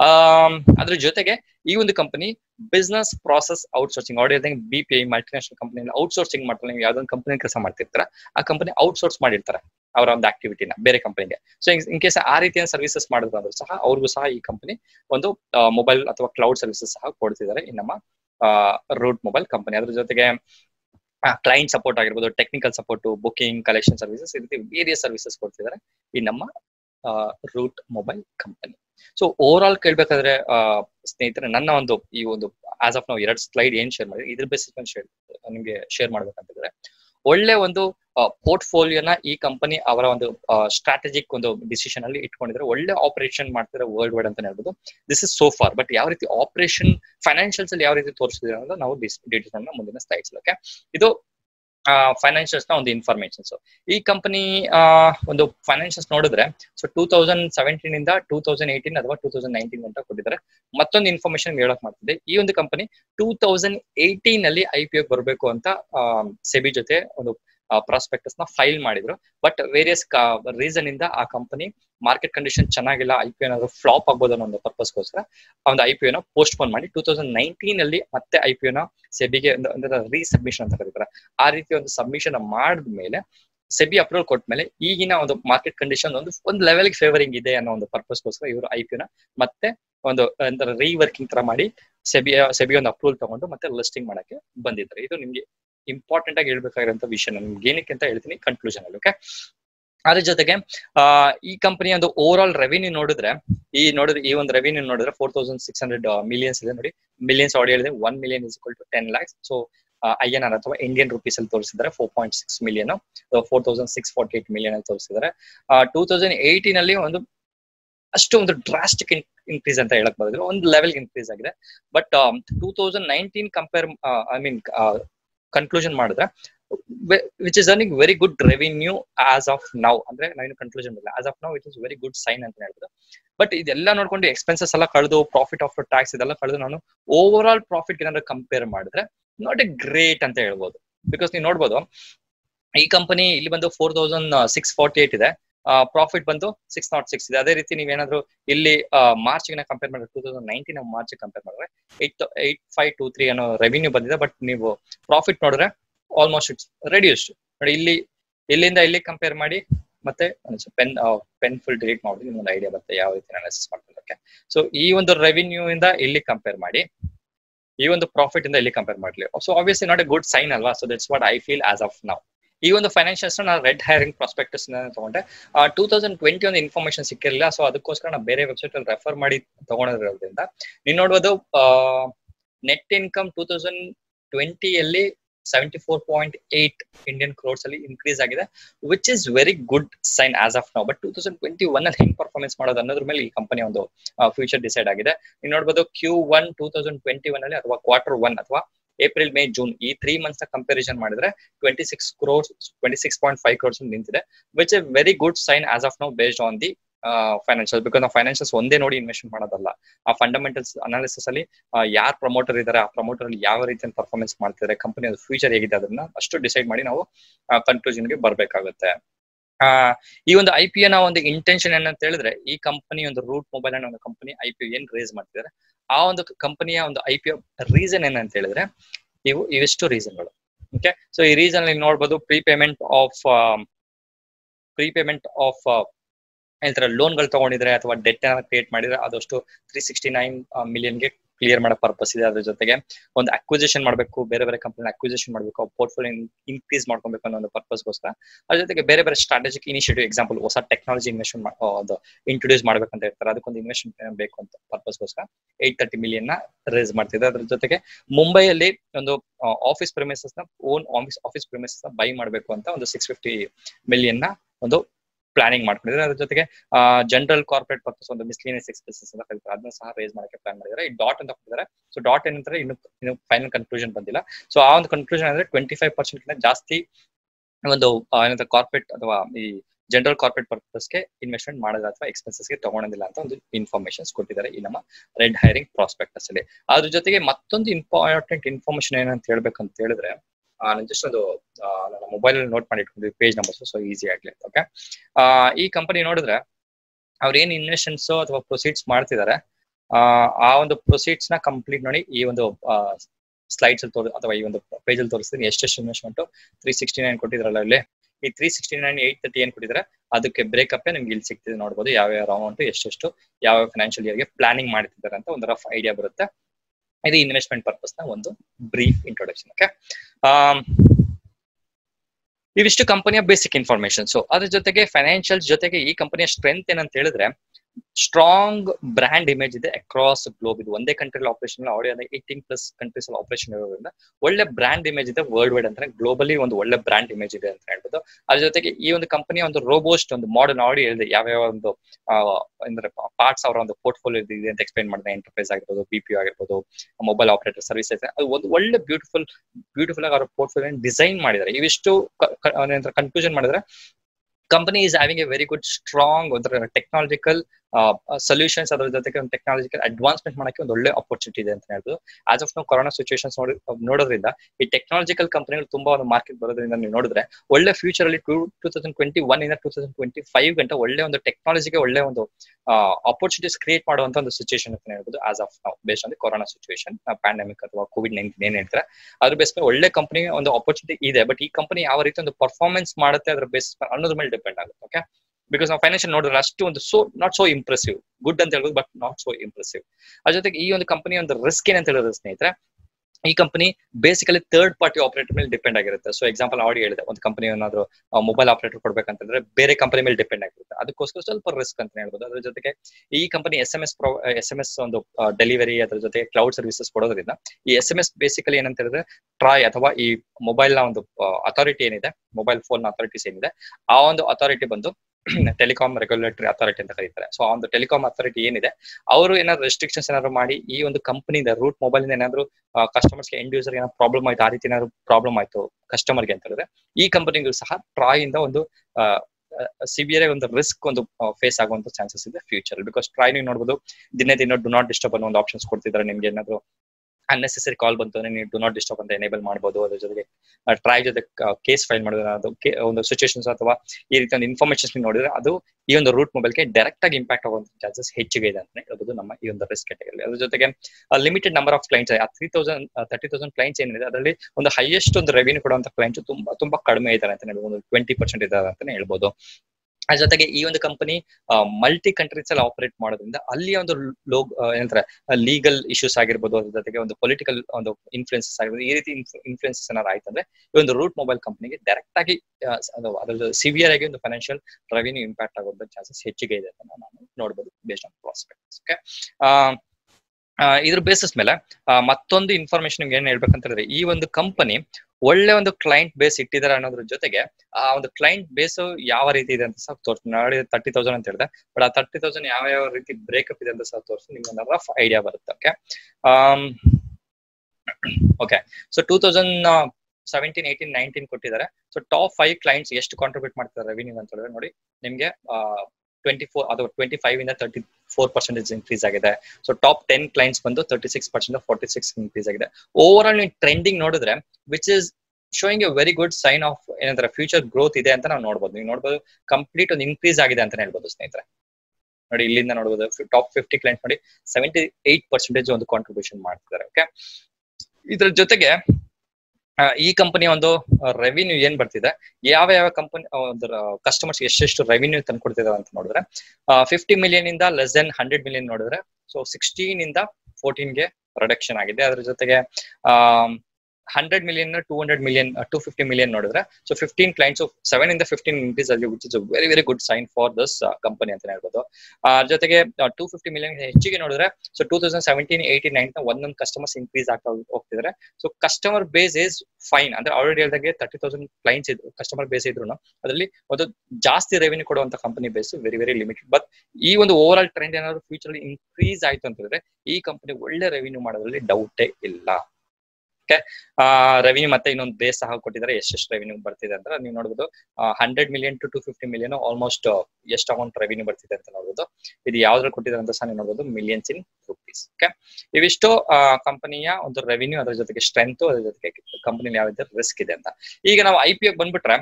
ಅದ್ರ ಜೊತೆಗೆ ಈ ಒಂದು company business process outsourcing already B P I multinational ಕಂಪನಿಯಲ್ಲಿ ಔಟ್ಸೋರ್ಸಿಂಗ್ ಮಾಡ್ತಾರೆ ನೀವು ಯಾವ್ದೊಂದು ಕಂಪನಿ ಕೆಲಸ ಮಾಡ್ತಿರ್ತಾರೆ ಆ ಕಂಪನಿ ಔಟ್ಸೋರ್ಸ್ ಮಾಡಿರ್ತಾರೆ ಅವರ ಒಂದು ಆಕ್ಟಿವಿಟಿನ ಬೇರೆ ಕಂಪನಿಗೆ ಸೊ ಇನ್ ಕೇಸ್ ಆ ರೀತಿಯ ಸರ್ವಿಸಸ್ ಮಾಡಿದ್ರು ಅಂದ್ರೂ ಸಹ ಅವ್ರಿಗೂ ಸಹ ಈ ಕಂಪನಿ ಒಂದು ಮೊಬೈಲ್ ಅಥವಾ ಕ್ಲೌಡ್ ಸರ್ವಿಸಸ್ ಸಹ ಕೊಡ್ತಿದ್ದಾರೆ ಈ ನಮ್ಮ ರೂಟ್ ಮೊಬೈಲ್ ಕಂಪನಿ ಅದ್ರ ಜೊತೆಗೆ ಕ್ಲೈಂಟ್ ಸಪೋರ್ಟ್ ಆಗಿರ್ಬೋದು technical support booking collection services ಈ ರೀತಿ ವೇರಿಯಸ್ ಸರ್ವಿಸಸ್ ಕೊಡ್ತಿದ್ದಾರೆ ಈ ನಮ್ಮ route mobile company so over all ಕೇಳ್ಬೇಕಾದ್ರೆ ಆ, ಸ್ನೇಹಿತರೆ ನನ್ನ ಒಂದು ಈ ಒಂದು ಆಸ್ ಆಫ್ ನಾವು ಎರಡು ಸ್ಲೈಡ್ ಏನ್ ಶೇರ್ ಮಾಡಿ ಇದ್ರ ಬೇಸಿಸ್ ಮೇಲೆ ಶೇರ್ ನಿಮ್ಗೆ ಶೇರ್ ಮಾಡ್ಬೇಕಂತಿದ್ರೆ ಒಳ್ಳೆ ಒಂದು ಪೋರ್ಟ್ಫೋಲಿಯೋನ ಈ ಕಂಪನಿ ಅವರ ಒಂದು ಸ್ಟ್ರಾಟಜಿಕ್ ಒಂದು ಡಿಸಿಷನ್ ಅಲ್ಲಿ ಇಟ್ಕೊಂಡಿದ್ರೆ ಒಳ್ಳೆ ಆಪರೇಷನ್ ಮಾಡ್ತಿದ್ರೆ ವರ್ಲ್ಡ್ ವೈಡ್ ಅಂತ ಹೇಳ್ಬೋದು this is so far but ಯಾವ ರೀತಿ ಆಪರೇಷನ್ ಫೈನಾನ್ಷಿಯಲ್ಸ್ ಅಲ್ಲಿ ಯಾವ ರೀತಿ ತೋರಿಸಿದ್ರೆ ಅನ್ನೋದು ನಾವು ಡೀಟೇಲ್ಸ್ ಅನ್ನ ಮುಂದಿನ ಸ್ಲೈಡ್ಸ್ ಓಕೆ ಇದು ಫೈನಾನ್ಷಿಯಲ್ಸ್ ನ ಒಂದು ಇನ್ಫಾರ್ಮೇಶನ್ಸ್ ಈ ಕಂಪನಿ ಒಂದು ಫೈನಾನ್ಷಿಯಲ್ಸ್ ನೋಡಿದ್ರೆ ಸೊ ಟೂ ತೌಸಂಡ್ ಸೆವೆಂಟೀನ್ ಇಂದ ಟೂ ತೌಸಂಡ್ ಏಯ್ಟೀನ್ ಅಥವಾ ಟೂ ತೌಸಂಡ್ ನೈನ್ಟೀನ್ ಅಂತ ಕೊಟ್ಟಿದ್ದಾರೆ ಮತ್ತೊಂದು ಇನ್ಫಾರ್ಮೇಶನ್ ಹೇಳಕ್ ಮಾಡ್ತಿದೆ ಈ ಒಂದು ಕಂಪನಿ ಟೂ ತೌಸಂಡ್ ಏಯ್ಟೀನ್ ಅಲ್ಲಿ ಐ ಪಿ ಬರಬೇಕು ಅಂತ ಸೆಬಿ ಜೊತೆ ಒಂದು ಪ್ರಾಸ್ಪೆಕ್ಟಸ್ ನ ಫೈಲ್ ಮಾಡಿದ್ರು ಬಟ್ ವೇರಿಯಸ್ ರೀಸನ್ ಇಂದ ಆ ಕಂಪನಿ ಮಾರ್ಕೆಟ್ ಕಂಡೀಷನ್ ಚೆನ್ನಾಗಿಲ್ಲ ಐ ಪಿ ಏನಾದ್ರು ಫ್ಲಾಪ್ ಆಗ್ಬೋದು ಅನ್ನೋ ಒಂದು ಪರ್ಪಸ್ಗೋಸ್ಕರ ಆ ಒಂದು ಐ ಪಿ ನ ಪೋಸ್ಟ್ ಪೋನ್ ಮಾಡಿ ಟೂ ತೌಸಂಡ್ ನೈನ್ಟೀನ್ ಅಲ್ಲಿ ಮತ್ತೆ ಐ ಪಿ ನ ಸೆಬಿಗೆ ಅಂದ್ರೆ ರೀಸಬ್ಮಿಷನ್ ಅಂತ ಕರೀತಾರೆ ಆ ರೀತಿ ಒಂದು ಸಬ್ಮಿಷನ್ ಮಾಡಿದ್ಮೇಲೆ ಸೆಬಿ ಅಪ್ರೂವಲ್ ಕೊಟ್ಮೇಲೆ ಈಗಿನ ಒಂದು ಮಾರ್ಕೆಟ್ ಕಂಡೀಷನ್ ಒಂದು ಒಂದು ಲೆವೆಲ್ಗೆ ಫೇವರಿಂಗ್ ಇದೆ ಅನ್ನೋ ಒಂದು ಪರ್ಪಸ್ಗೋಸ್ಕರ ಇವರು ಐ ಪಿ ನ ಮತ್ತೆ ಒಂದು ರೀವರ್ಕಿಂಗ್ ತರ ಮಾಡಿ ಸೆಬಿ ಸೆಬಿ ಒಂದು ಅಪ್ರೂವಲ್ ತಗೊಂಡು ಮತ್ತೆ ಲಿಸ್ಟಿಂಗ್ ಮಾಡಕ್ಕೆ ಬಂದಿದ್ದಾರೆ ಇದು ನಿಮ್ಗೆ ಇಂಪಾರ್ಟೆಂಟ್ ಆಗಿ ಹೇಳ್ಬೇಕಾಗಿರೋಂಥ ವಿಷಯ ನಿಮ್ಗೆ ಏನಕ್ಕೆ ಅಂತ ಹೇಳ್ತೀನಿ ಕನ್ಕ್ಲೂಷನ್ ಅಲ್ಲಿ ಓಕೆ ಅದ್ರ ಜೊತೆಗೆ ಆ ಈ ಕಂಪನಿಯ ಒಂದು ಓವರ್ ಆಲ್ ರೆವಿನ್ಯೂ ನೋಡಿದ್ರೆ ಈ ನೋಡಿದ್ರೆ ಈ ಒಂದು ರೆವಿನ್ಯೂ ನೋಡಿದ್ರೆ four thousand six hundred millions ಇದೆ ನೋಡಿ ಮಿಲಿಯನ್ಸ್ ಆಡಿ ಹೇಳಿದೆ one million is equal to ten lakhs so I N R ಅಥವಾ ಇಂಡಿಯನ್ ರುಪೀಸ್ ಅಲ್ಲಿ ತೋರಿಸಿದ್ದಾರೆ four point six million four thousand six forty eight million ಅಲ್ಲಿ ತೋರಿಸಿದ್ದಾರೆ ಟೂ ತೌಸಂಡ್ ಏಯ್ಟೀನ್ ಅಲ್ಲಿ ಒಂದು ಅಷ್ಟು ಒಂದು ಡ್ರಾಸ್ಟಿಕ್ ಇನ್ಕ್ರೀಸ್ ಅಂತ ಹೇಳಕ್ ಬರೋದಿಲ್ಲ ಒಂದು ಲೆವೆಲ್ ಇನ್ಕ್ರೀಸ್ ಆಗಿದೆ but two thousand nineteen compare I mean conclusion ಮಾಡಿದ್ರೆ which is earning very good revenue as of now ಅಂದ್ರೆ ನಾವೇನು ಕನ್ಕ್ಲೂಷನ್ ಇಲ್ಲ as of now it is very good sign ಅಂತ ಹೇಳ್ಬೋದು ಬಟ್ ಇದೆಲ್ಲ ನೋಡ್ಕೊಂಡು ಎಕ್ಸ್ಪೆನ್ಸಸ್ ಎಲ್ಲ ಕಳೆದು ಪ್ರಾಫಿಟ್ ಆಫ್ಟರ್ ಟ್ಯಾಕ್ಸ್ ಇದೆಲ್ಲ ಕಳೆದು ನಾನು ಓವರ್ ಆಲ್ ಪ್ರಾಫಿಟ್ ಏನಾದ್ರು ಕಂಪೇರ್ ಮಾಡಿದ್ರೆ ನಾಟ್ ಎ ಗ್ರೇಟ್ ಅಂತ ಹೇಳ್ಬೋದು ಬಿಕಾಸ್ ನೀವು ನೋಡ್ಬೋದು ಈ ಕಂಪನಿ ಇಲ್ಲಿ ಬಂದು four thousand six forty eight ಇದೆ ಪ್ರಾಫಿಟ್ ಬಂದು ಸಿಕ್ಸ್ ನಾಟ್ ಸಿಕ್ಸ್ ಇದೆ ಅದೇ ರೀತಿ ನೀವೇನಾದ್ರು ಇಲ್ಲಿ ಮಾರ್ಚ್ ಕಂಪೇರ್ ಮಾಡಿದ್ರೆ two thousand nineteen March compare ಮಾಡಿದ್ರೆ eight eight five two three ಅನ್ನೋ ರೆವಿನ್ಯೂ ಬಂದಿದೆ ಬಟ್ ನೀವು ಪ್ರಾಫಿಟ್ ನೋಡಿದ್ರೆ ಆಲ್ಮೋಸ್ಟ್ ಇಟ್ಸ್ ರೆಡ್ಯೂಸ್ಡ್ ನೋಡಿ ಇಲ್ಲಿ ಇಲ್ಲಿಂದ ಇಲ್ಲಿ ಕಂಪೇರ್ ಮಾಡಿ ಮತ್ತೆ ಪೆನ್ ಪೆನ್ ಫುಲ್ ಡಿಲೀಟ್ ಮಾಡಿ ನಿಮ್ಗೆ ಒಂದು ಐಡಿಯಾ ಬರುತ್ತೆ ಯಾವ ರೀತಿ ಅನಾಲಿಸಿಸ್ ಮಾಡ್ಕೊಳ್ಳೋಕೆ ಸೊ ಈ ಒಂದು ರೆವಿನ್ಯೂ ಇಂದ ಇಲ್ಲಿ ಕಂಪೇರ್ ಮಾಡಿ ಈ ಒಂದು ಪ್ರಾಫಿಟ್ ಇಂದ ಇಲ್ಲಿ ಕಂಪೇರ್ ಮಾಡಲಿ so obviously not a good sign ಅಲ್ವಾ so that's what I feel as of now ಈ ಒಂದು ಫೈನಾನ್ಷಿಯಲ್ಸ್ ನಾನು ರೆಡ್ ಹೈರಿಂಗ್ ಪ್ರಾಸ್ಪೆಕ್ಟಸ್ ತಗೊಂಡೆ ಟೂ ತೌಸಂಡ್ ಟ್ವೆಂಟಿ ಒಂದು ಇನ್ಫಾರ್ಮೇಶನ್ ಸಿಕ್ಕಿರಲಿಲ್ಲ ಸೊ ಅದಕ್ಕೋಸ್ಕರ ನಾನು ಬೇರೆ ವೆಬ್ಸೈಟ್ ಅಲ್ಲಿ ರೆಫರ್ ಮಾಡಿ ತಗೊಂಡಿರೋದ್ರಿಂದ ನೀವು ನೋಡ್ಬೋದು ನೆಟ್ ಇನ್ಕಮ್ ಟೂ ತೌಸಂಡ್ ಟ್ವೆಂಟಿಯಲ್ಲಿ seventy four point eight Indian crores ಅಲ್ಲಿ ಇನ್ಕ್ರೀಸ್ ಆಗಿದೆ which is very good sign as of now but two thousand twenty one ಅಲ್ಲಿ ಹೆಂಗ್ ಪರ್ಫಾರ್ಮೆನ್ಸ್ ಮಾಡೋದು ಅನ್ನೋದ್ರ ಮೇಲೆ ಈ ಕಂಪನಿ ಒಂದು ಫ್ಯೂಚರ್ ಡಿಸೈಡ್ ಆಗಿದೆ ನೀವು ನೋಡ್ಬೋದು Q one two thousand twenty one ಅಲ್ಲಿ ಅಥವಾ ಕ್ವಾರ್ಟರ್ ಒನ್ ಅಥವಾ ಏಪ್ರಿಲ್ ಮೇ ಜೂನ್ ಈ ತ್ರೀ ಮಂತ್ಸ್ ನ ಕಂಪಾರಿಸನ್ ಮಾಡಿದ್ರೆ twenty six crores twenty six point five crores ನಿಂತಿದೆ which a very good sign as of now based on the financial because ನಾವು financials ಒಂದೇ ನೋಡಿ ಇನ್ವೆಸ್ಟ್ಮೆಂಟ್ ಮಾಡೋದಲ್ಲ ಆ ಫಂಡಮೆಂಟಲ್ಸ್ ಅನಾಲಿಸಿಸ್ ಅಲ್ಲಿ ಯಾರು ಪ್ರಮೋಟರ್ ಇದ್ದಾರೆ ಆ ಪ್ರಮೋಟರ್ ಅಲ್ಲಿ ಯಾವ ರೀತಿಯ ಪರ್ಫಾರ್ಮೆನ್ಸ್ ಮಾಡ್ತಿದ್ದಾರೆ ಕಂಪನಿ ಫ್ಯೂಚರ್ ಹೇಗಿದೆ ಅದನ್ನ ಅಷ್ಟು ಡಿಸೈಡ್ ಮಾಡಿ ನಾವು ಕನ್ಕ್ಲೂಷನ್ ಗೆ ಬರ್ಬೇಕಾಗುತ್ತೆ ಆ ಈ ಒಂದು ಐ ಪಿ ನ ಒಂದು ಇಂಟೆನ್ಷನ್ ಏನಂತ ಹೇಳಿದ್ರೆ ಈ ಕಂಪನಿ ಒಂದು ರೂಟ್ ಮೊಬೈಲ್ ಅನ್ನೋ ಒಂದು ಕಂಪನಿ ಐ ಪಿ ಏನ್ ರೇಸ್ ಮಾಡ್ತಿದ್ದಾರೆ ಆ ಒಂದು ಕಂಪನಿಯ ಒಂದು ಐ ಪಿ ರೀಸನ್ ಏನಂತ ಹೇಳಿದ್ರೆ ಇವು ಇವೆಷ್ಟು ರೀಸನ್ಗಳು ಓಕೆ ಸೊ ಈ ರೀಸನ್ ಅಲ್ಲಿ ನೋಡ್ಬೋದು prepayment of prepayment of ಹೇಳ್ತಾರೆ ಲೋನ್ಗಳು ತಗೊಂಡಿದ್ರೆ ಅಥವಾ ಡೆಟ್ ಕ್ರಿಯೇಟ್ ಮಾಡಿದ್ರೆ ಅದಷ್ಟು ತ್ರೀ ಸಿಕ್ಸ್ಟಿ ನೈನ್ ಮಿಲಿಯನ್ಗೆ ಕ್ಲಿಯರ್ ಮಾಡೋ ಪರ್ಪಸ್ ಇದೆ ಅದ್ರ ಜೊತೆಗೆ ಒಂದು ಅಕ್ವಿಸಿಷನ್ ಮಾಡಬೇಕು ಬೇರೆ ಬೇರೆ ಕಂಪನಿ ಅಕ್ವಿಸಿಷನ್ ಮಾಡಬೇಕು ಪೋರ್ಟ್ಫೋಲಿಯೋ ಇನ್ಕ್ರೀಸ್ ಮಾಡ್ಕೊಬೇಕು ಅನ್ನೋ ಒಂದು ಪರ್ಪಸ್ಗೋಸ್ಕರ ಅದ್ರ ಜೊತೆಗೆ ಬೇರೆ ಬೇರೆ ಸ್ಟ್ರಾಟಜಿಕ್ ಇನಿಷಿಯೇಟಿವ್ ಎಕ್ಸಾಂಪಲ್ ಹೊಸ ಟೆಕ್ನಾಲಜಿ ಇನ್ವೆಸ್ಟ್ಮೆಂಟ್ ಒಂದು ಇಂಟ್ರೊಡ್ಯೂಸ್ ಮಾಡ್ಬೇಕಂತ ಹೇಳ್ತಾರೆ ಅದಕ್ಕೊಂದು ಇನ್ವೆಸ್ಟ್ಮೆಂಟ್ ಬೇಕು ಅಂತ ಪರ್ಪಸ್ಗೋಸ್ಕರ ಏಟ್ ತರ್ಟಿ ಮಿಲಿಯನ್ ನ ರೇಸ್ ಮಾಡ್ತಿದೆ ಅದ್ರ ಜೊತೆಗೆ ಮುಂಬೈಯಲ್ಲಿ ಒಂದು ಆಫೀಸ್ ಪ್ರಿಮೈಸಸ್ ನ ಓನ್ ಆಫೀಸ್ ಆಫೀಸ್ ಪ್ರಿಮೈಸಸ್ ನ ಬೈ ಮಾಡಬೇಕು ಅಂತ ಒಂದು ಸಿಕ್ಸ್ ಫಿಫ್ಟಿ ಮಿಲಿಯನ್ ನ ಒಂದು ಪ್ಲಾನಿಂಗ್ ಮಾಡ್ಕೊಂಡಿದ್ದಾರೆ ಅದ್ರ ಜೊತೆಗೆ ಜನರಲ್ ಕಾರ್ಪೊರೇಟ್ ಪರ್ಪಸ್ ಒಂದು ಮಿಸ್ಲಿನಿಯಸ್ ಎಕ್ಸ್ಪೆನ್ಸಸ್ ಅಂತ ಕರೀತಾರೆ ಅದನ್ನ ಸಹ ರೇಸ್ ಮಾಡಕ್ಕೆ ಪ್ಲಾನ್ ಮಾಡಿದ್ದಾರೆ ಈ ಡಾಟ್ ಅಂತ ಕೊಟ್ಟಿದ್ದಾರೆ ಸೊ ಡಾಟ್ ಏನಂತಾರೆ ಇನ್ನು ಇನ್ನು ಫೈನಲ್ ಕನ್ಕ್ಲೂಷನ್ ಬಂದಿಲ್ಲ ಸೊ ಆ ಒಂದು ಕನ್ಕ್ಲೂಷನ್ ಅಂದ್ರೆ ಟ್ವೆಂಟಿ ಫೈವ್ ಪರ್ಸೆಂಟ್ ಜಾಸ್ತಿ ಒಂದು ಏನಂತ ಕಾರ್ಪೊರೇಟ್ ಅಥವಾ ಈ ಜನರಲ್ ಕಾರ್ಪೊರೇಟ್ ಪರ್ಪಸ್ಗೆ ಇನ್ವೆಸ್ಟ್ಮೆಂಟ್ ಮಾಡೋದು ಅಥವಾ ಎಕ್ಸ್ಪೆನ್ಸಸ್ಗೆ ತಗೊಳೋದಿಲ್ಲ ಅಂತ ಒಂದು ಇನ್ಫಾರ್ಮೇಶನ್ಸ್ ಕೊಟ್ಟಿದ್ದಾರೆ ಈ ನಮ್ಮ ರೆಡ್ ಹೈರಿಂಗ್ ಪ್ರಾಸ್ಪೆಕ್ಟಸ್ ಅಲ್ಲಿ ಅದ್ರ ಜೊತೆಗೆ ಮತ್ತೊಂದು ಇಂಪಾರ್ಟೆಂಟ್ ಇನ್ಫಾರ್ಮೇಶನ್ ಏನಂತ ಹೇಳ್ಬೇಕಂತ ಹೇಳಿದ್ರೆ ನಾನು ಜಸ್ಟ್ ಒಂದು ನನ್ನ ಮೊಬೈಲ್ ನೋಟ್ ಮಾಡಿ ಇಟ್ಕೊಂಡಿದ್ವಿ ಪೇಜ್ ನಂಬರ್ಸ್ ಸೊ ಈಸಿ ಆಗ್ಲಿ ಓಕೆ ಈ ಕಂಪನಿ ನೋಡಿದ್ರೆ ಅವ್ರು ಏನ್ ಇನ್ವೆಸ್ಟ್ಮೆಂಟ್ಸ್ ಅಥವಾ ಪ್ರೊಸೀಡ್ಸ್ ಮಾಡ್ತಿದ್ದಾರೆ ಆ ಒಂದು ಪ್ರೊಸೀಡ್ಸ್ ನ ಕಂಪ್ಲೀಟ್ ನೋಡಿ ಈ ಒಂದು ಸ್ಲೈಡ್ಸ್ ಅಲ್ಲಿ ತೋರ್ ಅಥವಾ ಈ ಒಂದು ಪೇಜ್ ಅಲ್ಲಿ ತೋರಿಸ್ತೀನಿ ಎಷ್ಟೆಷ್ಟು ಇನ್ವೆಸ್ಟ್ಮೆಂಟ್ ತ್ರೀ ಸಿಕ್ಸ್ಟಿ ನೈನ್ ಕೊಟ್ಟಿದ್ರಲ್ಲ ಇಲ್ಲಿ ಈ three sixty nine eight thirty ಏನ್ ಕೊಟ್ಟಿದ್ದಾರೆ ಅದಕ್ಕೆ ಬ್ರೇಕಪ್ ನಿಮ್ಗೆ ಇಲ್ಲಿ ಸಿಗ್ತಿದೆ ನೋಡ್ಬೋದು ಯಾವ ಯಾವ ಅಮೌಂಟ್ ಎಷ್ಟೆಷ್ಟು ಯಾವ ಫೈನಾನ್ಷಿಯಲ್ ಇಯರ್ಗೆ ಪ್ಲಾನಿಂಗ್ ಮಾಡ್ತಿದ್ದಾರೆ ಅಂತ ಒಂದು ರಫ್ ಐಡಿಯಾ ಬರುತ್ತೆ ಇದು ಇನ್ವೆಸ್ಟ್ಮೆಂಟ್ ಪರ್ಪಸ್ ನ ಒಂದು ಬ್ರೀಫ್ ಇಂಟ್ರೊಡಕ್ಷನ್ ಓಕೆ ಇವಿಷ್ಟು ಕಂಪನಿಯ ಬೇಸಿಕ್ ಇನ್ಫಾರ್ಮೇಶನ್ ಸೊ ಅದ್ರ ಜೊತೆಗೆ ಫೈನಾನ್ಷಿಯಲ್ ಜೊತೆಗೆ ಈ ಕಂಪನಿಯ ಸ್ಟ್ರೆಂತ್ ಏನಂತ ಹೇಳಿದ್ರೆ ಸ್ಟ್ರಾಂಗ್ ಬ್ರ್ಯಾಂಡ್ ಇಮೇಜ್ ಇದೆ ಅಕ್ರಾಸ್ ಗ್ಲೋಬ್ ಇದು ಒಂದೇ ಕಂಟ್ರಿಲಿ ಆಪರೇಷನ್ ಆಡಿಯೋ ಏಯ್ಟೀನ್ ಪ್ಲಸ್ ಕಂಟ್ರೀಸ್ ಅಲ್ಲಿ ಆಪರೇಷನ್ ಇರೋದ್ರಿಂದ ಒಳ್ಳೆ ಬ್ರ್ಯಾಂಡ್ ಇಮೇಜ್ ಇದೆ ವರ್ಲ್ಡ್ ವೈಡ್ ಅಂದ್ರೆ ಗ್ಲೋಬಲಿ ಒಂದು ಒಳ್ಳೆ ಬ್ರ್ಯಾಂಡ್ ಇಮೇಜ್ ಇದೆ ಅಂತ ಹೇಳ್ಬೋದು ಅದ್ರ ಜೊತೆಗೆ ಈ ಒಂದು ಕಂಪನಿಯ ಒಂದು ರೋಬೋಸ್ಟ್ ಒಂದು ಮಾಡರ್ನ್ ಆಡಿ ಹೇಳಿದೆ ಯಾವ ಒಂದು ಅಂದ್ರೆ ಪಾರ್ಟ್ಸ್ ಅವರ ಒಂದು ಪೋರ್ಟ್ಫೋಲಿಯೋ ಇದೆ ಅಂತ ಎಕ್ಸ್ಪ್ಲೈನ್ ಮಾಡಿದೆ ಎಂಟರ್ಪ್ರೈಸ್ ಆಗಿರ್ಬೋದು ಬಿ ಪಿ ಆಗಿರ್ಬೋದು ಮೊಬೈಲ್ ಆಪರೇಟರ್ ಸರ್ವಿಸಸ್ ಅದು ಒಂದು ಒಳ್ಳೆ ಬ್ಯೂಟಿಫುಲ್ ಬ್ಯೂಟಿಫುಲ್ ಆಗಿ ಅವರ ಪೋರ್ಟ್ಫೋಲಿಯೋ ಡಿಸೈನ್ ಮಾಡಿದ್ದಾರೆ ಇವಿಷ್ಟು ಕನ್ಕ್ಲೂಷನ್ ಮಾಡಿದ್ರೆ company is having a very good strong ಒಂಥರ ಟೆಕ್ನಾಲಜಿಕಲ್ ಸೊಲ್ಯೂಷನ್ಸ್ ಅದ್ರ ಜೊತೆಗೆ ಒಂದು ಟೆಕ್ನಾಲಜಿಕಲ್ ಅಡ್ವಾನ್ಸ್ಮೆಂಟ್ ಮಾಡಕ್ಕೆ ಒಂದು ಒಳ್ಳೆ ಆಪರ್ಚುನಿಟಿ ಇದೆ ಅಂತ ಹೇಳ್ಬೋದು ಆಸ್ ಆಫ್ ನಾವು ಕೊರೋನಾ ಸಿಚುವೇಶನ್ಸ್ ನೋಡಿ ನೋಡೋದ್ರಿಂದ ಈ ಟೆಕ್ನಾಲಜಿಕಲ್ ಕಂಪನಿಗಳು ತುಂಬಾ ಒಂದು ಮಾರ್ಕೆಟ್ ಬರೋದ್ರಿಂದ ನೀವು ನೋಡಿದ್ರೆ ಒಳ್ಳೆ ಫ್ಯೂಚರ್ ಅಲ್ಲಿ two two thousand twenty one ಇಂದ ಟೂ ತೌಸಂಡ್ ಟ್ವೆಂಟಿ ಫೈವ್ ಗಂಟೆ ಒಳ್ಳೆ ಒಂದು ಟೆಕ್ನಾಲಜಿಗೆ ಒಳ್ಳೆ ಒಂದು ಆಪರ್ಚುನಿಟೀಸ್ ಕ್ರಿಯೇಟ್ ಮಾಡುವಂತ ಒಂದು ಸಿಚುವೇಶನ್ ಅಂತ ಹೇಳ್ಬೋದು ಆಸ್ ಆಫ್ ನಾವು based on corona situation pandemic ಅಥವಾ ಕೋವಿಡ್ ನೈನ್ಟೀನ್ ಏನ್ ಹೇಳ್ತಾರೆ ಅದ್ರ ಬೇಸ್ ಮೇಲೆ ಒಳ್ಳೆ ಕಂಪನಿ ಒಂದು ಆಪರ್ಚುನಿಟಿ ಇದೆ ಬಟ್ ಈ ಕಂಪನಿ ಯಾವ ರೀತಿ ಒಂದು ಪರ್ಫಾರ್ಮೆನ್ಸ್ ಮಾಡುತ್ತೆ ಅದ್ರ ಬೇಸ್ ಅನ್ನೋದ್ರ ಮೇಲೆ ಡಿಪೆಂಡ್ ಆಗುತ್ತೆ ಓಕೆ ಬಿಕಾಸ್ ನಾವು ಫೈನಾನ್ಷಿಯಲ್ ನೋಡಿದ್ರೆ ಅಷ್ಟು ಒಂದು so not so impressive good ಅಂತ ಹೇಳ್ಬೋದು ಬಟ್ ನಾಟ್ ಸೋ ಇಂಪ್ರೆಸಿವ್ ಅದ್ರ ಜೊತೆಗೆ ಈ ಒಂದು ಕಂಪನಿ ಒಂದು ರಿಸ್ಕ್ ಏನಂತ ಹೇಳಿದ್ರೆ ಸ್ನೇಹಿತರೆ ಈ company basically third party operator ಮೇಲೆ ಡಿಪೆಂಡ್ ಆಗಿರುತ್ತೆ ಸೊ ಎಕ್ಸಾಂಪಲ್ ಆಡಿ ಹೇಳಿದೆ ಒಂದು ಕಂಪನಿ ಏನಾದ್ರು ಮೊಬೈಲ್ ಆಪರೇಟರ್ ಕೊಡ್ಬೇಕಂತಂದ್ರೆ ಬೇರೆ ಕಂಪನಿ ಮೇಲೆ ಡಿಪೆಂಡ್ ಆಗಿರುತ್ತೆ ಅದಕ್ಕೋಸ್ಕರ ಸ್ವಲ್ಪ ರಿಸ್ಕ್ ಅಂತ ಹೇಳ್ಬೋದು ಅದ್ರ ಜೊತೆಗೆ ಈ company S M S pro S M S ಒಂದು ಡೆಲಿವರಿ ಅದ್ರ ಜೊತೆಗೆ ಕ್ಲೌಡ್ ಸರ್ವಿಸಸ್ ಕೊಡೋದ್ರಿಂದ ಈ ಎಸ್ ಎಂ ಎಸ್ ಬೇಸಿಕಲಿ ಏನಂತ ಹೇಳಿದ್ರೆ ಟ್ರಾಯ್ ಅಥವಾ ಈ ಮೊಬೈಲ್ ನ ಒಂದು ಅಥಾರಿಟಿ ಏನಿದೆ ಮೊಬೈಲ್ ಫೋನ್ ಅಥಾರಿಟೀಸ್ ಏನಿದೆ ಆ ಒಂದು ಅಥಾರಿಟಿ ಬಂದು ಟೆಲಿಕಾಂ ರೆಗ್ಯುಲೇಟರಿ ಅಥಾರಿಟಿ ಅಂತ ಕರೀತಾರೆ ಸೊ ಆ ಒಂದು ಟೆಲಿಕಾಂ ಅಥಾರಿಟಿ ಏನಿದೆ ಅವರು ಏನಾದ್ರು ರೆಸ್ಟ್ರಿಕ್ಷನ್ಸ್ ಏನಾದ್ರು ಮಾಡಿ ಈ ಒಂದು ಕಂಪನಿಯಿಂದ ರೂಟ್ ಮೊಬೈಲ್ ಏನಾದ್ರು ಕಸ್ಟಮರ್ಸ್ಗೆ ಎಂಡ್ ಯೂಸರ್ ಏನಾದ್ರು ಪ್ರಾಬ್ಲಮ್ ಆಯ್ತು ಆ ರೀತಿ ಏನಾದ್ರು ಪ್ರಾಬ್ಲಮ್ ಆಯ್ತು ಕಸ್ಟಮರ್ಗೆ ಅಂತ ಹೇಳಿದ್ರೆ ಈ ಕಂಪನಿಗಳು ಸಹ ಟ್ರಾಯ್ ಇಂದ ಒಂದು ಸಿವಿಯರ್ ಒಂದು ರಿಸ್ಕ್ ಒಂದು ಫೇಸ್ ಆಗುವಂತ ಚಾನ್ಸಸ್ ಇದೆ ಫ್ಯೂಚರ್ ಬಿಕಾಸ್ ಟ್ರೈ ನೀವು ನೋಡಬಹುದು ದಿನೇ ದಿನ ಡು ನಾಟ್ ಡಿಸ್ಟರ್ಬ್ ಅನ್ನೋ ಒಂದು ಆಪ್ಷನ್ಸ್ ಕೊಡ್ತಿದ್ದಾರೆ ನಿಮ್ಗೆ ಏನಾದ್ರು ಅನ್ನೆಸೆಸರಿ ಕಾಲ್ ಬಂತು ಅಂದ್ರೆ ನೀವು ಡು ನಾಟ್ ಡಿಸ್ಟರ್ಬ್ ಅಂತ ಎನೇಬಲ್ ಮಾಡಬಹುದು ಅದ್ರ ಜೊತೆಗೆ ಟ್ರೈ ಜೊತೆ ಕೇಸ್ ಫೈಲ್ ಮಾಡಿದ್ರೆ ಅದು ಒಂದು ಸಿಚುವೇಶನ್ಸ್ ಅಥವಾ ಈ ರೀತಿ ಒಂದು ಇನ್ಫಾರ್ಮೇಶನ್ಸ್ ನೋಡಿದ್ರೆ ಅದು ಈ ಒಂದು ರೂಟ್ ಮೊಬೈಲ್ಗೆ ಡೈರೆಕ್ಟ್ ಆಗಿ ಇಂಪ್ಯಾಕ್ಟ್ ಆಗುವಂತ ಚಾನ್ಸಸ್ ಹೆಚ್ಚಿಗೆ ಇದೆ ಅಂತ ಹೇಳ್ಬೋದು ನಮ್ಮ ಈ ಒಂದು ರಿಸ್ಕ್ ಕ್ಯಾಟಗರಿ ಅದ್ರ ಜೊತೆಗೆ limited number of clients three thousand thirty thousand clients ಏನಿದೆ ಅದರಲ್ಲಿ ಒಂದು ಹೈಯೆಸ್ಟ್ ಒಂದು ರೆವಿನ್ಯೂ ಕೊಡುವಂತ ಕ್ಲೈಂಟ್ಸ್ ತುಂಬಾ ತುಂಬಾ ಕಡಿಮೆ ಇದ್ದಾರೆ ಅಂತ ಹೇಳ್ಬೋದು ಒಂದು ಟ್ವೆಂಟಿ ಪರ್ಸೆಂಟ್ ಇದ್ದಾರೆ ಅಂತಾನೆ ಹೇಳ್ಬೋದು ಅದ್ರ ಜೊತೆಗೆ ಈ ಒಂದು ಕಂಪನಿ ಮಲ್ಟಿ ಕಂಟ್ರೀಸ್ ಅಲ್ಲಿ ಆಪರೇಟ್ ಮಾಡೋದ್ರಿಂದ ಅಲ್ಲಿ ಒಂದು ಲೋಗ್ ಏನಂತಾರೆ ಲೀಗಲ್ ಇಶ್ಯೂಸ್ ಆಗಿರ್ಬೋದು ಅದ್ರ ಜೊತೆಗೆ ಒಂದು ಪೊಲಿಟಿಕಲ್ ಒಂದು ಇನ್ಫ್ಲೂಯೆನ್ಸಸ್ ಆಗಿರ್ಬೋದು ಈ ರೀತಿ ಇನ್ಫ್ಲೂಯೆನ್ಸಸ್ ಏನಾದ್ರು ಆಯ್ತಂದ್ರೆ ಈ ಒಂದು ರೂಟ್ ಮೊಬೈಲ್ ಕಂಪನಿಗೆ ಡೈರೆಕ್ಟ್ ಆಗಿ ಅದ್ರ ಸಿವಿಯರ್ ಆಗಿ ಒಂದು ಫೈನಾನ್ಷಿಯಲ್ ರೆವಿನ್ಯೂ ಇಂಪ್ಯಾಕ್ಟ್ ಆಗುವಂತ ಚಾನ್ಸಸ್ ಹೆಚ್ಚಿಗೆ ಇದೆ ಅಂತ ನಾನು ನೋಡಬಹುದು ಬೇಸ್ಡ್ ಆನ್ ಪ್ರಾಸ್ಪೆಕ್ಟ್ಸ್ ಓಕೆ ಇದ್ರ ಬೇಸಿಸ್ ಮೇಲೆ ಮತ್ತೊಂದು ಇನ್ಫಾರ್ಮೇಶನ್ ನಿಮ್ಗೆ ಏನ್ ಹೇಳ್ಬೇಕಂತ ಹೇಳಿದ್ರೆ ಈ ಒಂದು ಕಂಪನಿ ಒಳ್ಳೆ ಒಂದು ಕ್ಲೈಂಟ್ ಬೇಸ್ ಇಟ್ಟಿದ್ದಾರೆ ಅನ್ನೋದ್ರ ಜೊತೆಗೆ ಆ ಒಂದು ಕ್ಲೈಂಟ್ ಬೇಸ್ ಯಾವ ರೀತಿ ಇದೆ ಅಂತ ಸಹ ತೋರಿಸ್ ನಾಳೆ ತರ್ಟಿ ತೌಸಂಡ್ ಅಂತ ಹೇಳಿದೆ ಬಟ್ ಆ ತರ್ಟಿ ತೌಸಂಡ್ ಯಾವ ಯಾವ ರೀತಿ ಬ್ರೇಕಪ್ ಇದೆ ಅಂತ ಸಹ ತೋರಿಸಿ ನಿಮ್ಗೆ ಒಂದು ರಫ್ ಐಡಿಯಾ ಬರುತ್ತೆ okay okay so two thousand seventeen eighteen nineteen ಕೊಟ್ಟಿದ್ದಾರೆ ಸೊ ಟಾಪ್ ಫೈವ್ ಕ್ಲೈಂಟ್ಸ್ ಎಷ್ಟು ಕಾಂಟ್ರಿಬ್ಯೂಟ್ ಮಾಡ್ತಾರೆ ರೆವಿನ್ಯೂ ಅಂತ ಹೇಳಿದ್ರೆ ನೋಡಿ ನಿಮ್ಗೆ ಟ್ವೆಂಟಿ ಫೋರ್ ಅದು ಟ್ವೆಂಟಿ ಫೈವ್ ಇಂದ ತರ್ಟಿ ಫೋರ್ ಪರ್ಸೆಂಟೇಜ್ ಇನ್ಕ್ರೀಸ್ ಆಗಿದೆ ಸೊ ಟಾಪ್ ಟೆನ್ ಕ್ಲೈಂಟ್ಸ್ ಬಂದು thirty six percent forty six increase ಆಗಿದೆ ಓವರ್ ಆಲ್ ನೀವು ಟ್ರೆಂಡಿಂಗ್ ನೋಡಿದ್ರೆ which is showing a very good sign of ಏನಂತಾರೆ ಫ್ಯೂಚರ್ ಗ್ರೋತ್ ಇದೆ ಅಂತ ನಾವು ನೋಡ್ಬೋದು ನೀವು ನೋಡ್ಬೋದು ಕಂಪ್ಲೀಟ್ ಒಂದು ಇನ್ಕ್ರೀಸ್ ಆಗಿದೆ ಅಂತ ಹೇಳ್ಬೋದು ಸ್ನೇಹಿತರೆ ನೋಡಿ ಇಲ್ಲಿಂದ ನೋಡಬಹುದು ಟಾಪ್ ಫಿಫ್ಟಿ ಕ್ಲೈಂಟ್ ನೋಡಿ ಸೆವೆಂಟಿ ಏಟ್ ಪರ್ಸೆಂಟೇಜ್ ಒಂದು ಕಾಂಟ್ರಿಬ್ಯೂಷನ್ ಮಾಡ್ತಿದ್ದಾರೆ ಓಕೆ ಇದ್ರ ಜೊತೆಗೆ ಈ ಕಂಪನಿಯ ಒಂದು ರೆವಿನ್ಯೂ ಏನ್ ಬರ್ತಿದೆ ಯಾವ ಯಾವ ಕಂಪನಿ ಒಂದು ಕಸ್ಟಮರ್ಸ್ ಎಷ್ಟೆಷ್ಟು ರೆವಿನ್ಯೂ ತಂದ್ಕೊಡ್ತಿದಾರೆ ಅಂತ ನೋಡಿದ್ರೆ ಫಿಫ್ಟಿ ಮಿಲಿಯನ್ ಇಂದ ಲೆಸ್ ದೆನ್ ಹಂಡ್ರೆಡ್ ಮಿಲಿಯನ್ ನೋಡಿದ್ರೆ ಸೊ ಸಿಕ್ಸ್ಟೀನ್ ಇಂದ ಫೋರ್ಟೀನ್ ಗೆ ಪ್ರೊಡಕ್ಷನ್ ಆಗಿದೆ ಅದ್ರ ಜೊತೆಗೆ hundred million two hundred million two fifty million ನೋಡಿದ್ರೆ ಸೊ ಫಿಫ್ಟೀನ್ ಕ್ಲೈಂಟ್ಸ್ ಸೆವೆನ್ ಇಂದ ಫಿಫ್ಟೀನ್ ಇನ್ಕ್ರೀಸ್ ಆಗಿ which is very very good sign for this company ಅಂತ ಹೇಳ್ಬೋದು ಅದ್ರ ಜೊತೆಗೆ ಟೂ ಫಿಫ್ಟಿ ಮಿಲಿಯನ್ ಹೆಚ್ಚಿಗೆ ನೋಡಿದ್ರೆ so two thousand seventeen eighteen nine ಒಂದೊಂದು ಕಸ್ಟಮರ್ಸ್ ಇನ್ಕ್ರೀಸ್ ಆಗ್ತಾ ಹೋಗ್ತಿದ್ದಾರೆ so customer base is fine ಅಂದ್ರೆ ಆಲ್ರೆಡಿ ಹೇಳಿದಾಗೆ ತರ್ಟಿ ತೌಸಂಡ್ ಕ್ಲೈಂಟ್ಸ್ ಇದ್ರು ಕಸ್ಟಮರ್ ಬೇಸ್ ಇದ್ರು ಅದರಲ್ಲಿ ಒಂದು ಜಾಸ್ತಿ ರೆವೆನ್ಯೂ ಕೊಡುವಂತ company base very very limited but ಈ ಒಂದು ಓವರ್ ಆಲ್ ಟ್ರೆಂಡ್ ಏನಾದ್ರು ಫ್ಯೂಚರ್ ಇನ್ಕ್ರೀಸ್ ಆಯ್ತು ಅಂತ ಹೇಳಿದ್ರೆ ಈ ಕಂಪನಿ ಒಳ್ಳೆ ರೆವಿನ್ಯೂ ಮಾಡೋದ್ರಲ್ಲಿ ಡೌಟೇ ಇಲ್ಲ ಓಕೆ ರೆವಿನ್ಯೂ ಮತ್ತೆ ಇನ್ನೊಂದು ಬೇಸ್ ಸಹ ಕೊಟ್ಟಿದ್ದಾರೆ ಎಷ್ಟೆಷ್ಟು ರೆವಿನ್ಯೂ ಬರ್ತಿದೆ ಅಂತ ನೀವು ನೋಡಬಹುದು hundred million to two fifty million almost ಎಷ್ಟು ಅಮೌಂಟ್ ರೆವಿನ್ಯೂ ಬರ್ತಿದೆ ಅಂತ ನೋಡಬಹುದು ಇದು ಯಾವ್ದ್ರಲ್ಲಿ ಕೊಟ್ಟಿದ್ದಾರೆ ಅಂತ ಸಹ ನೀವು ನೋಡಬಹುದು ಮಿಲಿಯನ್ಸ್ ಇನ್ ರುಪೀಸ್ ಓಕೆ ಇವಿಷ್ಟು ಕಂಪನಿಯ ಒಂದು ರೆವಿನ್ಯೂ ಅದ್ರ ಜೊತೆಗೆ ಸ್ಟ್ರೆಂತ್ ಅದ್ರ ಜೊತೆಗೆ ಕಂಪನಿ ಯಾವ ರಿಸ್ಕ್ ಇದೆ ಅಂತ ಈಗ ನಾವು ಐ ಪಿ ಬಂದ್ಬಿಟ್ರೆ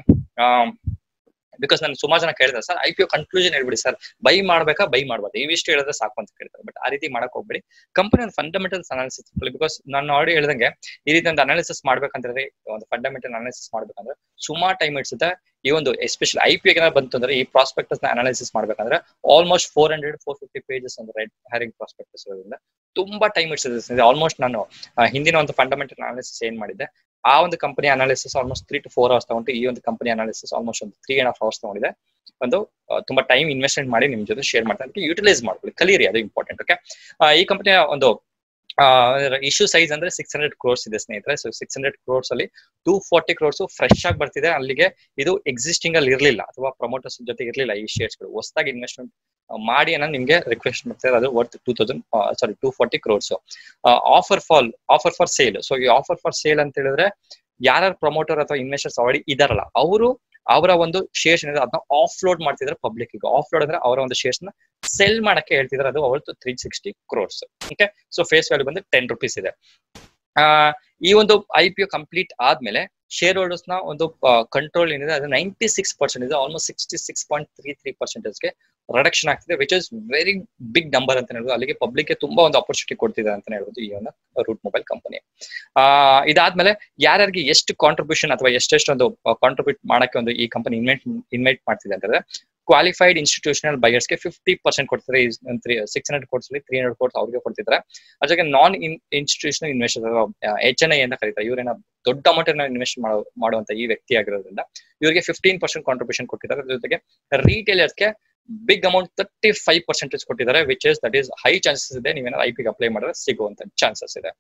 ಬಿಕಾಸ್ ನಾನು ಸುಮಾರು ಜನ ಕೇಳಿದ್ರೆ sir I P O conclusion ಹೇಳ್ಬಿಡಿ ಸರ್ ಬೈ ಮಾಡ್ಬೇಕಾ ಬೈ ಮಾಡ್ಬೋದು ಇವಿಷ್ಟು ಹೇಳಿದ್ರೆ ಸಾಕು ಅಂತ ಕೇಳ್ತಾರೆ ಬಟ್ ಆ ರೀತಿ ಮಾಡಕ್ ಹೋಗ್ಬೇಡಿ ಕಂಪನಿ ಒಂದು ಫಂಡಮೆಂಟಲ್ಸ್ ಅನಾಲಿಸಿಸ್ ಬಿಕಾಸ್ ನಾನು ಆಲ್ರೆಡಿ ಹೇಳ್ದಂಗೆ ಈ ರೀತಿ ಒಂದು ಅನಾಲಿಸಿಸ್ ಮಾಡ್ಬೇಕಂದ್ರೆ ಒಂದು ಫಂಡಮೆಂಟಲ್ ಅನಾಲಿಸಿಸ್ ಮಾಡ್ಬೇಕಂದ್ರೆ ಸುಮಾರು ಟೈಮ್ ಇಡ್ಸುತ್ತೆ ಈ ಒಂದು ಎಸ್ಪೆಷಲಿ ಐ ಪಿ ಏನಾದ್ರು ಬಂತು ಅಂದ್ರೆ ಈ ಪ್ರಾಸ್ಪೆಕ್ಟಸ್ ನ ಅನಾಲಿಸಿಸ್ ಮಾಡ್ಬೇಕಂದ್ರೆ almost four hundred four fifty pages ಒಂದು ರೆಡ್ ಹ್ಯಾರಿಂಗ್ ಪ್ರಾಸ್ಪೆಕ್ಟಸ್ ಇರೋದ್ರಿಂದ ತುಂಬಾ ಟೈಮ್ ಇಡ್ಸುತ್ತೆ ಆಲ್ಮೋಸ್ಟ್ ನಾನು ಹಿಂದಿನ ಒಂದು ಫಂಡಮೆಂಟಲ್ ಅನಾಲಿಸಿಸ್ ಏನ್ ಮಾಡಿದ್ದೆ ಆ ಒಂದು company analysis almost three to four hours ತಗೊಂಡು ಈ ಒಂದು ಕಂಪನಿ ಅನಾಲಿಸಿಸ್ ಆಲ್ಮೋಸ್ಟ್ ಒಂದು ತ್ರೀ ಅಂಡ್ ಹಾಫ್ ಅವರ್ಸ್ ತಗೊಂಡಿದೆ ಒಂದು ತುಂಬಾ ಟೈಮ್ ಇನ್ವೆಸ್ಟ್ಮೆಂಟ್ ಮಾಡಿ ನಿಮ್ ಜೊತೆ ಶೇರ್ ಮಾಡ್ತಾರೆ ಯೂಟಿಲೈಸ್ ಮಾಡ್ಕೊಳ್ಳಿ ಕಲೀರಿ ಅದು ಇಂಪಾರ್ಟೆಂಟ್ ಓಕೆ ಈ ಕಂಪನಿಯ ಒಂದು ಇಶ್ಯೂ ಸೈಜ್ ಅಂದ್ರೆ ಸಿಕ್ಸ್ ಹಂಡ್ರೆಡ್ ಕ್ರೋರ್ಸ್ ಇದೆ ಸ್ನೇಹಿತರೆ ಸೊ ಸಿಕ್ಸ್ ಹಂಡ್ರೆಡ್ ಕ್ರೋರ್ಸ್ ಅಲ್ಲಿ ಟೂ ಫಾರ್ಟಿ ಕ್ರೋರ್ಸ್ ಫ್ರೆಶ್ ಆಗಿ ಬರ್ತಿದೆ ಅಲ್ಲಿಗೆ ಇದು ಎಕ್ಸಿಸ್ಟಿಂಗ್ ಅಲ್ಲಿ ಇರಲಿಲ್ಲ ಅಥವಾ ಪ್ರಮೋಟರ್ಸ್ ಜೊತೆ ಇರಲಿಲ್ಲ ಈ ಶೇರ್ಸ್ ಗಳು ಹೊಸದಾಗಿ ಇನ್ವೆಸ್ಟ್ಮೆಂಟ್ ಮಾಡಿ ಅನ್ನೋ ನಿಮ್ಗೆ ರಿಕ್ವೆಸ್ಟ್ ಮಾಡ್ತಾರೆ ಅದು worth two thousand sorry two forty crores offer fall offer for sale so ಈ ಆಫರ್ ಫಾರ್ ಸೇಲ್ ಅಂತ ಹೇಳಿದ್ರೆ ಯಾರ್ಯಾರು ಪ್ರಮೋಟರ್ ಅಥವಾ ಇನ್ವೆಸ್ಟರ್ಸ್ ಆಲ್ರೆಡಿ ಇದಾರಲ್ಲ ಅವರು ಅವರ ಒಂದು ಶೇರ್ಸ್ ಏನಿದೆ ಅದನ್ನ ಆಫ್ ಲೋಡ್ ಮಾಡ್ತಿದ್ರೆ ಪಬ್ಲಿಕ್ ಈಗ ಆಫ್ ಲೋಡ್ ಅಂದ್ರೆ ಅವರ ಒಂದು ಶೇರ್ಸ್ ನ ಸೆಲ್ ಮಾಡಕ್ಕೆ ಹೇಳ್ತಿದ್ರೆ ಅದು ಅವತ್ತು three sixty crores okay so face value ಬಂದು ಟೆನ್ ರುಪೀಸ್ ಇದೆ ಆ ಈ ಒಂದು ಐ ಪಿ ಒ ಕಂಪ್ಲೀಟ್ ಆದ್ಮೇಲೆ ಶೇರ್ ಹೋಲ್ಡರ್ಸ್ ನ ಒಂದು ಕಂಟ್ರೋಲ್ ಏನಿದೆ ಅದು ನೈಂಟಿ ಸಿಕ್ಸ್ ಪರ್ಸೆಂಟ್ ಇದೆ almost sixty six point three three ಪರ್ಸೆಂಟೇಜ್ಗೆ ರಿಡಕ್ಷನ್ ಆಗ್ತಿದೆ which is very big number ಅಂತ ಹೇಳ್ಬೋದು ಅಲ್ಲಿಗೆ ಪಬ್ಲಿಕ್ ಗೆ ತುಂಬಾ ಒಂದು ಅಪರ್ಚುನಿಟಿ ಕೊಡ್ತಿದೆ ಅಂತ ಹೇಳ್ಬೋದು ಈ ಒಂದು ರೂಟ್ ಮೊಬೈಲ್ ಕಂಪನಿ ಆ ಇದಾದ್ಮೇಲೆ ಯಾರ್ಯಾರಿಗೆ ಎಷ್ಟು ಕಾಂಟ್ರಿಬ್ಯೂಷನ್ ಅಥವಾ ಎಷ್ಟೆಷ್ಟು ಒಂದು ಕಾಂಟ್ರಿಬ್ಯೂಟ್ ಮಾಡಕ್ಕೆ ಒಂದು ಈ ಕಂಪನಿ ಇನ್ವೈಟ್ ಇನ್ವೈಟ್ ಮಾಡ್ತಿದೆ ಅಂತಂದ್ರೆ ಕ್ವಾಲಿಫೈಡ್ ಇನ್ಸ್ಟಿಟ್ಯೂಷನಲ್ ಬಯರ್ಸ್ಗೆ ಫಿಫ್ಟಿ ಪರ್ಸೆಂಟ್ ಕೊಡ್ತಾರೆ six hundred crores three hundred crores ಅವ್ರಿಗೆ ಕೊಡ್ತಿದ್ದಾರೆ ಅದ್ರ non institutional investor H N I ಅಂತ ಕರೀತಾರೆ ಇವರೇನ ದೊಡ್ಡ ಅಮೌಂಟ್ ಇನ್ವೆಸ್ಟ್ ಮಾಡುವಂತ ಈ ವ್ಯಕ್ತಿ ಆಗಿರೋದ್ರಿಂದ ಇವರಿಗೆ ಫಿಫ್ಟೀನ್ ಪರ್ಸೆಂಟ್ ಕಾಂಟ್ರಿಬ್ಯೂಷನ್ ಕೊಟ್ಟಿದ್ದಾರೆ ಅದ್ರ ಜೊತೆಗೆ ರಿಟೇಲರ್ಸ್ಗೆ big amount thirty five percentage ಕೊಟ್ಟಿದ್ದಾರೆ which is that is high chances ಇದೆ ನೀವೇನಾದ್ರು ಐ ಪಿಗೆ ಅಪ್ಲೈ ಮಾಡಿದ್ರೆ ಸಿಗುವಂತ ಚಾನ್ಸಸ್ ಇದೆ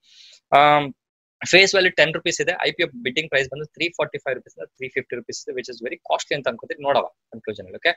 ಫೇಸ್ ವ್ಯಾಲ್ಯೂ ಟೆನ್ ರುಪೀಸ್ ಇದೆ I P F bidding price ಬಂದು three forty five rupees three fifty rupees ಇದೆ ವಿಚ್ ಇಸ್ ವೆರಿ ಕಾಸ್ಟ್ಲಿ ಅಂತ ಅನ್ಕೋತೀವಿ ನೋಡವ ಕನ್ಕ್ಲೂಷನ್ ಓಕೆ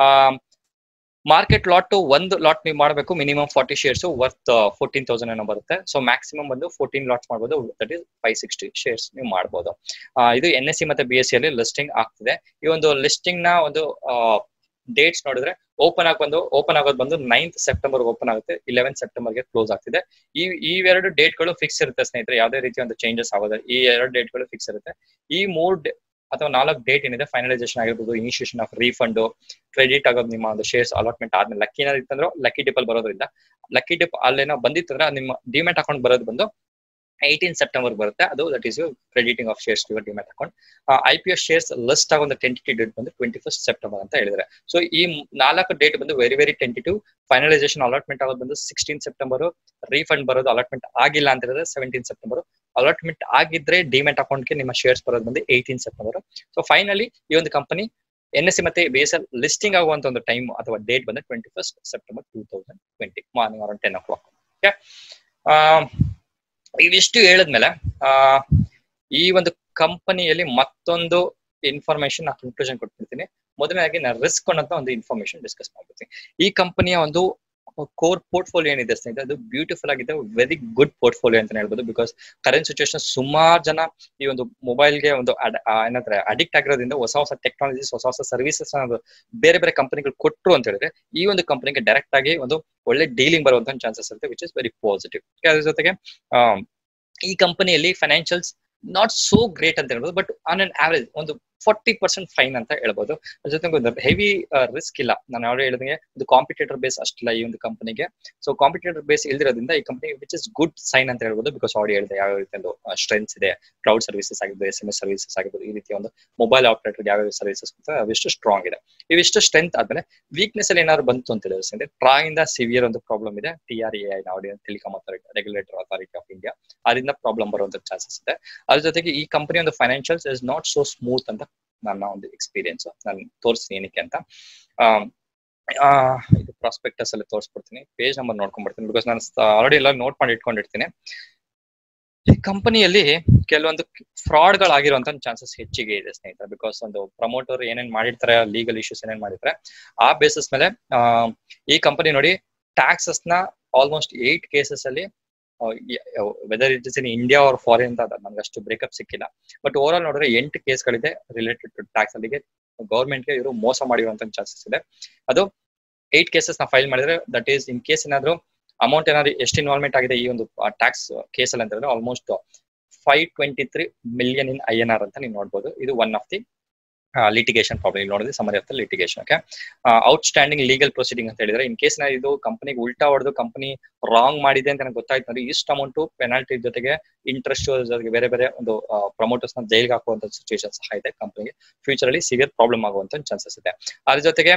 ಮಾರ್ಕೆಟ್ ಲಾಟ್ ಒಂದು ಲಾಟ್ ನೀವು ಮಾಡಬೇಕು minimum forty shares worth fourteen thousand ಏನೋ ಬರುತ್ತೆ ಸೊ ಮ್ಯಾಕ್ಸಿಮಮ್ ಬಂದು ಫೋರ್ಟೀನ್ ಲಾಟ್ಸ್ ಮಾಡ್ಬೋದು that is five sixty shares ನೀವು ಮಾಡ್ಬೋದು ಇದು ಎನ್ ಎಸ್ ಸಿ ಮತ್ತೆ ಬಿ ಎಸ್ ಸಿ ಅಲ್ಲಿ ಲಿಸ್ಟಿಂಗ್ ಆಗ್ತಿದೆ ಈ ಒಂದು ಲಿಸ್ಟಿಂಗ್ ನ ಒಂದು ಡೇಟ್ಸ್ ನೋಡಿದ್ರೆ ಓಪನ್ ಆಗಿ ಬಂದು ಓಪನ್ ಆಗೋದು ಬಂದು ನೈನ್ತ್ ಸೆಪ್ಟೆಂಬರ್ ಓಪನ್ ಆಗುತ್ತೆ ಇಲೆವೆನ್ ಸೆಪ್ಟೆಂಬರ್ಗೆ ಕ್ಲೋಸ್ ಆಗ್ತಿದೆ ಈ ಈ ಎರಡು ಡೇಟ್ಗಳು ಫಿಕ್ಸ್ ಇರುತ್ತೆ ಸ್ನೇಹಿತರೆ ಯಾವುದೇ ರೀತಿ ಒಂದು ಚೇಂಜಸ್ ಆಗೋದು ಈ ಎರಡು ಡೇಟ್ಗಳು ಫಿಕ್ಸ್ ಇರುತ್ತೆ ಈ ಮೂರ್ ಅಥವಾ ನಾಲ್ಕು ಡೇಟ್ ಏನಿದೆ ಫೈನಲೈಸೇಷನ್ ಆಗಿರ್ಬೋದು ಇನಿಷಿಯೇಷನ್ ಆಫ್ ರೀಫಂಡ್ ಕ್ರೆಡಿಟ್ ಆಗೋದು ನಿಮ್ಮ ಒಂದು ಶೇರ್ಸ್ ಅಲಾಟ್ಮೆಂಟ್ ಆದ್ಮೇಲೆ ಲಕ್ಕಿ ಏನಾದ್ರು ಇತ್ತಂದ್ರೆ ಲಕ್ಕಿ ಡಿಪ್ ಅಲ್ಲಿ ಬರೋದ್ರಿಂದ ಲಕ್ಕಿ ಡಿಪ್ ಅಲ್ಲೇನೋ ಬಂದಿತ್ತಂದ್ರೆ ನಿಮ್ಮ ಡಿಮೆಟ್ ಅಕೌಂಟ್ ಬರೋದು ಬಂದು ಏಯ್ಟೀನ್ ಸೆಪ್ಟೆಂಬರ್ ಬರುತ್ತೆ ಅದು that is you crediting of shares your demat account I P S shares list ಆಗ ಒಂದು ಟೆಂಟಿಟಿ ಡೇಟ್ ಬಂದು ಟ್ವೆಂಟಿ ಫಸ್ಟ್ ಸೆಪ್ಟೆಂಬರ್ ಅಂತ ಹೇಳಿದ್ರೆ ಸೊ ಈ ನಾಲ್ಕು ಡೇಟ್ ಬಂದು very very tentative finalisation allotment ಆಗೋದು ಬಂದು ಸಿಕ್ಸ್ಟೀನ್ ಸೆಪ್ಟೆಂಬರ್ ರೀಫಂಡ್ ಬರೋದು ಅಲಾಟ್ಮೆಂಟ್ ಆಗಿಲ್ಲ ಅಂತ ಹೇಳಿದ್ರೆ ಸೆವೆಂಟೀನ್ ಸೆಪ್ಟೆಂಬರ್ ಅಲಾಟ್ಮೆಂಟ್ ಆಗಿದ್ರೆ ಡಿಮೆಟ್ ಅಕೌಂಟ್ಗೆ ನಿಮ್ಮ ಶೇರ್ಸ್ ಬರೋದು ಬಂದು ಏಯ್ಟೀನ್ ಸೆಪ್ಟೆಂಬರ್ ಸೊ ಫೈನಲಿ ಈ ಒಂದು ಕಂಪನಿ ಎನ್ ಎಸ್ ಸಿ ಮತ್ತೆ ಬಿ ಎಸ್ ಎಲ್ ಲಿಸ್ಟಿಂಗ್ ಆಗುವಂತ ಒಂದು ಟೈಮ್ ಅಥವಾ ಡೇಟ್ ಬಂದು twenty first September two thousand twenty morning around ten o'clock okay ಇವಿಷ್ಟು ಹೇಳಿದ್ಮೇಲೆ ಆ ಈ ಒಂದು ಕಂಪನಿಯಲ್ಲಿ ಮತ್ತೊಂದು ಇನ್ಫಾರ್ಮೇಶನ್ ನಾನು ಕನ್ಕ್ಲೂಷನ್ ಕೊಟ್ಬಿಡ್ತೀನಿ ಮೊದಲನೇದಾಗಿ ನಾನು ರಿಸ್ಕ್ ಅನ್ನೋಂಥ ಒಂದು ಇನ್ಫಾರ್ಮೇಶನ್ ಡಿಸ್ಕಸ್ ಮಾಡ್ಬಿಡ್ತೀನಿ ಈ ಕಂಪನಿಯ ಒಂದು ಕೋರ್ ಪೋರ್ಟ್ಫೋಲಿಯೋ ಏನಿದೆ ಸ್ನೇಹಿತರೆ ಅದು ಬ್ಯೂಟಿಫುಲ್ ಆಗಿದೆ ವೆರಿ ಗುಡ್ ಪೋರ್ಟ್ಫೋಲಿಯೋ ಅಂತ ಹೇಳ್ಬೋದು ಬಿಕಾಸ್ ಕರೆಂಟ್ ಸಿಚುವೇಶನ್ ಸುಮಾರು ಜನ ಈ ಒಂದು ಮೊಬೈಲ್ಗೆ ಒಂದು ಏನಂತಾರೆ ಅಡಿಕ್ಟ್ ಆಗಿರೋದ್ರಿಂದ ಹೊಸ ಹೊಸ ಟೆಕ್ನಾಲಜೀಸ್ ಹೊಸ ಹೊಸ ಸರ್ವಿಸಸ್ ಬೇರೆ ಬೇರೆ ಕಂಪನಿಗಳು ಕೊಟ್ಟರು ಅಂತ ಹೇಳಿದ್ರೆ ಈ ಒಂದು ಕಂಪನಿಗೆ ಡೈರೆಕ್ಟ್ ಆಗಿ ಒಂದು ಒಳ್ಳೆ ಡೀಲಿಂಗ್ ಬರುವಂತ ಚಾನ್ಸಸ್ ಇರುತ್ತೆ ವಿಚ್ ಇಸ್ ವೆರಿ ಪಾಸಿಟಿವ್ ಅದ್ರ ಜೊತೆಗೆ ಈ ಕಂಪನಿಯಲ್ಲಿ ಫೈನಾನ್ಷಿಯಲ್ಸ್ ನಾಟ್ ಸೋ ಗ್ರೇಟ್ ಅಂತ ಹೇಳ್ಬೋದು ಬಟ್ ಆನ್ ಅನ್ ಆವರೇಜ್ ಒಂದು ಫಾರ್ಟಿ ಪರ್ಸೆಂಟ್ ಫೈನ್ ಅಂತ ಹೇಳ್ಬೋದು ಅದ್ರ ಜೊತೆಗೆ ಒಂದು ಹೆವಿ ರಿಸ್ಕ್ ಇಲ್ಲ ನಾನು ಯಾವಾಗ ಹೇಳಿದಂಗೆ ಒಂದು ಕಾಂಪಿಟೇಟರ್ ಬೇಸ್ ಅಷ್ಟಿಲ್ಲ ಈ ಒಂದು ಕಂಪನಿಗೆ ಸೊ ಕಾಂಪಿಟೇಟರ್ ಬೇಸ್ ಇಲ್ದಿರೋದ್ರಿಂದ ಈ company which is good sign ಅಂತ ಹೇಳ್ಬೋದು ಬಿಕಾಸ್ ಆಡಿ ಹೇಳಿದೆ ಯಾವ ರೀತಿ ಒಂದು ಸ್ಟ್ರೆಂತ್ಸ್ ಇದೆ ಕ್ಲೌಡ್ ಸರ್ವಿಸಸ್ ಆಗಿರ್ಬೋದು ಎಸ್ ಎಂ ಎಸ್ ಸರ್ವಿಸಸ್ ಆಗಿರ್ಬೋದು ಈ ರೀತಿ ಒಂದು ಮೊಬೈಲ್ ಆಪರೇಟರ್ ಯಾವ ಸರ್ವಿಸಸ್ ಅವಿಷ್ಟು ಸ್ಟ್ರಾಂಗ್ ಇದೆ ಇವಿಷ್ಟು ಸ್ಟ್ರೆಂತ್ ಆದ್ಮೇಲೆ ವೀಕ್ನೆಸ್ ಅಲ್ಲಿ ಏನಾದ್ರು ಬಂತು ಅಂತ ಹೇಳಿದ್ರೆ ಟ್ರಾ ಇಂದ ಸಿವಿಯರ್ ಒಂದು ಪ್ರಾಬ್ಲಮ್ ಇದೆ ಟಿ ಆರ್ ಎ ನಾವು telecom authority regulator authority of India ಅದರಿಂದ ಪ್ರಾಬ್ಲಮ್ ಬರುವಂತ ಚಾನ್ಸಸ್ ಇದೆ ಅದ್ರ ಜೊತೆಗೆ ಈ ಕಂಪನಿ ಒಂದು financials is not so smooth ಅಂತ ನನ್ನ ಒಂದು ಎಕ್ಸ್ಪೀರಿಯನ್ಸ್ ನಾನು ತೋರಿಸ್ತೀನಿ ಏನಕ್ಕೆ ಅಂತ ಇದು ಪ್ರಾಸ್ಪೆಕ್ಟಸ್ ಅಲ್ಲಿ ತೋರಿಸ್ಬಿಡ್ತೀನಿ ಪೇಜ್ ನಂಬರ್ ನೋಡ್ಕೊಂಡ್ಬಿಡ್ತೀನಿ ಬಿಕಾಸ್ ನಾನು ಆಲ್ರೆಡಿ ಎಲ್ಲ ನೋಟ್ ಮಾಡಿ ಇಟ್ಕೊಂಡಿರ್ತೀನಿ ಈ ಕಂಪನಿಯಲ್ಲಿ ಕೆಲವೊಂದು ಫ್ರಾಡ್ ಗಳಾಗಿರುವಂತ ಚಾನ್ಸಸ್ ಹೆಚ್ಚಿಗೆ ಇದೆ ಸ್ನೇಹಿತರೆ ಬಿಕಾಸ್ ಒಂದು ಪ್ರಮೋಟರ್ ಏನೇನ್ ಮಾಡಿರ್ತಾರೆ ಲೀಗಲ್ ಇಶ್ಯೂಸ್ ಏನೇನ್ ಮಾಡಿರ್ತಾರೆ ಆ ಬೇಸಿಸ್ ಮೇಲೆ ಈ ಕಂಪನಿ ನೋಡಿ ಟ್ಯಾಕ್ಸಸ್ ನ ಆಲ್ಮೋಸ್ಟ್ ಏಟ್ ಕೇಸಸ್ ಅಲ್ಲಿ whether it is in India or foreign ಅಂತ ನಮ್ಗೆ ಅಷ್ಟು ಬ್ರೇಕಪ್ ಸಿಕ್ಕಿಲ್ಲ ಬಟ್ ಓವರ್ ಆಲ್ ನೋಡಿದ್ರೆ ಎಂಟು ಕೇಸ್ಗಳಿದೆ ರಿಲೇಟೆಡ್ ಟು ಟ್ಯಾಕ್ಸ್ ಅಲ್ಲಿಗೆ ಗೌರ್ಮೆಂಟ್ಗೆ ಇವರು ಮೋಸ ಮಾಡಿರುವಂತ ಚಾನ್ಸಸ್ ಇದೆ ಅದು ಏಟ್ ಕೇಸಸ್ ನ ಫೈಲ್ ಮಾಡಿದ್ರೆ ದಟ್ ಈಸ್ ಇನ್ ಕೇಸ್ ಏನಾದ್ರು ಅಮೌಂಟ್ ಏನಾದ್ರು ಎಷ್ಟು ಇನ್ವಾಲ್ವ್ಮೆಂಟ್ ಆಗಿದೆ ಈ ಒಂದು ಟ್ಯಾಕ್ಸ್ ಕೇಸ್ ಅಲ್ಲಿ ಅಂತ ಹೇಳಿದ್ರೆ almost five twenty three million in I N R ಅಂತ ನೀವು ನೋಡ್ಬೋದು ಇದು one of the litigation problem ಇಲ್ಲಿ ನೋಡಿದ್ರೆ summary of the litigation okay outstanding legal proceeding ಅಂತ ಹೇಳಿದ್ರೆ ಇನ್ ಕೇಸ್ ನ ಇದು ಕಂಪನಿಗೆ ಉಲ್ಟಾ ಹೊಡೆದು ಕಂಪನಿ ರಾಂಗ್ ಮಾಡಿದೆ ಅಂತ ನನಗೆ ಗೊತ್ತಾಯ್ತು ಅಂದ್ರೆ ಇಷ್ಟು ಅಮೌಂಟ್ ಪೆನಾಲ್ಟಿ ಜೊತೆಗೆ ಇಂಟ್ರೆಸ್ಟ್ ಜೊತೆಗೆ ಬೇರೆ ಬೇರೆ ಒಂದು ಪ್ರಮೋಟರ್ಸ್ ನ ಜೈಲ್ಗೆ ಹಾಕುವಂತ ಸಿಚುವೇಶನ್ ಸಹ ಇದೆ ಕಂಪನಿಗೆ ಫ್ಯೂಚರ್ ಅಲ್ಲಿ ಸಿವಿಯರ್ ಪ್ರಾಬ್ಲಮ್ ಆಗುವಂತ ಚಾನ್ಸಸ್ ಇದೆ ಅದ್ರ ಜೊತೆಗೆ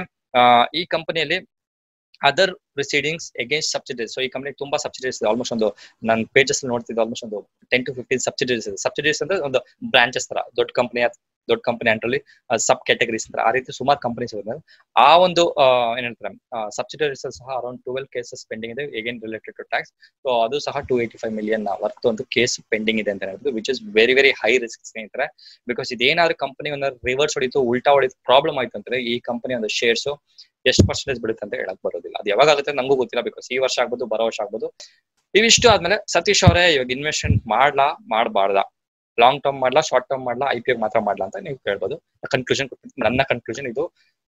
ಈ ಕಂಪನಿಯಲ್ಲಿ other proceedings against subsidies so ಈ ಕಂಪನಿ ತುಂಬಾ ಸಬ್ಸಿಡೀಸ್ ಇದೆ ಆಲ್ಮೋಸ್ಟ್ ಒಂದು ನಾನು ಪೇಜಸ್ ನೋಡ್ತಿದ್ದೆ ಆಲ್ಮೋಸ್ಟ್ ಒಂದು ಟೆನ್ ಟು ಫಿಫ್ಟೀನ್ ಸಬ್ಸಿಡೀಸ್ ಇದೆ ಸಬ್ಸಿಡೀಸ್ ಅಂದ್ರೆ ಒಂದು ಬ್ರಾಂಚಸ್ ತರ ದೊಡ್ಡ ಕಂಪನಿ ದೊಡ್ಡ ಕಂಪನಿ ಅಂಟ್ರಲ್ಲಿ ಸಬ್ ಕ್ಯಾಟಗರೀಸ್ ಅಂತ ಆ ರೀತಿ ಸುಮಾರು ಕಂಪನೀಸ್ ಇರುತ್ತೆ ಆ ಒಂದು ಏನಂತಾರೆ ಸಬ್ಸಿಡರೀಸ್ ಸಹ ಅರೌಂಡ್ ಟ್ವೆಲ್ ಕೇಸಸ್ ಪೆಂಡಿಂಗ್ ಇದೆ again related to tax so ಅದು ಸಹ two eighty five million worth ಒಂದು ಕೇಸ್ ಪೆಂಡಿಂಗ್ ಇದೆ ಅಂತ ಹೇಳ್ಬೋದು which is very very high risk ಸ್ನೇಹಿತರೆ ಬಿಕಾಸ್ ಇದೇನಾದ್ರು ಕಂಪನಿ ಒಂದು ರಿವರ್ಸ್ ಹೊಡಿತು ಉಲ್ಟಾ ಹೊಡಿತು ಪ್ರಾಬ್ಲಮ್ ಆಯ್ತು ಅಂದ್ರೆ ಈ ಕಂಪನಿ ಒಂದು ಶೇರ್ಸ್ ಎಷ್ಟು ಪರ್ಸೆಂಟೇಜ್ ಬಿಡುತ್ತೆ ಅಂತ ಹೇಳಕ್ ಬರೋದಿಲ್ಲ ಅದು ಯಾವಾಗ ಆಗುತ್ತೆ ನಂಗೂ ಗೊತ್ತಿಲ್ಲ ಬಿಕಾಸ್ ಈ ವರ್ಷ ಆಗ್ಬೋದು ಬರೋ ವರ್ಷ ಆಗ್ಬೋದು ಇವಿಷ್ಟು ಆದ್ಮೇಲೆ ಸತೀಶ್ ಅವರೇ ಇವಾಗ ಇನ್ವೆಸ್ಟ್ಮೆಂಟ್ ಮಾಡ್ಲಾ ಮಾಡಬಾರ್ದಾ ಲಾಂಗ್ ಟರ್ಮ್ ಮಾಡ್ಲಾ ಶಾರ್ಟ್ ಟರ್ಮ್ ಮಾಡ್ಲಾ ಐ ಪಿ ಮಾತ್ರ ಮಾಡ್ಲಾ ಅಂತ ನೀವು ಕೇಳ್ಬೋದು ಕನ್ಕ್ಲೂಷನ್ ನನ್ನ ಕನ್ಕ್ಲೂಷನ್ ಇದು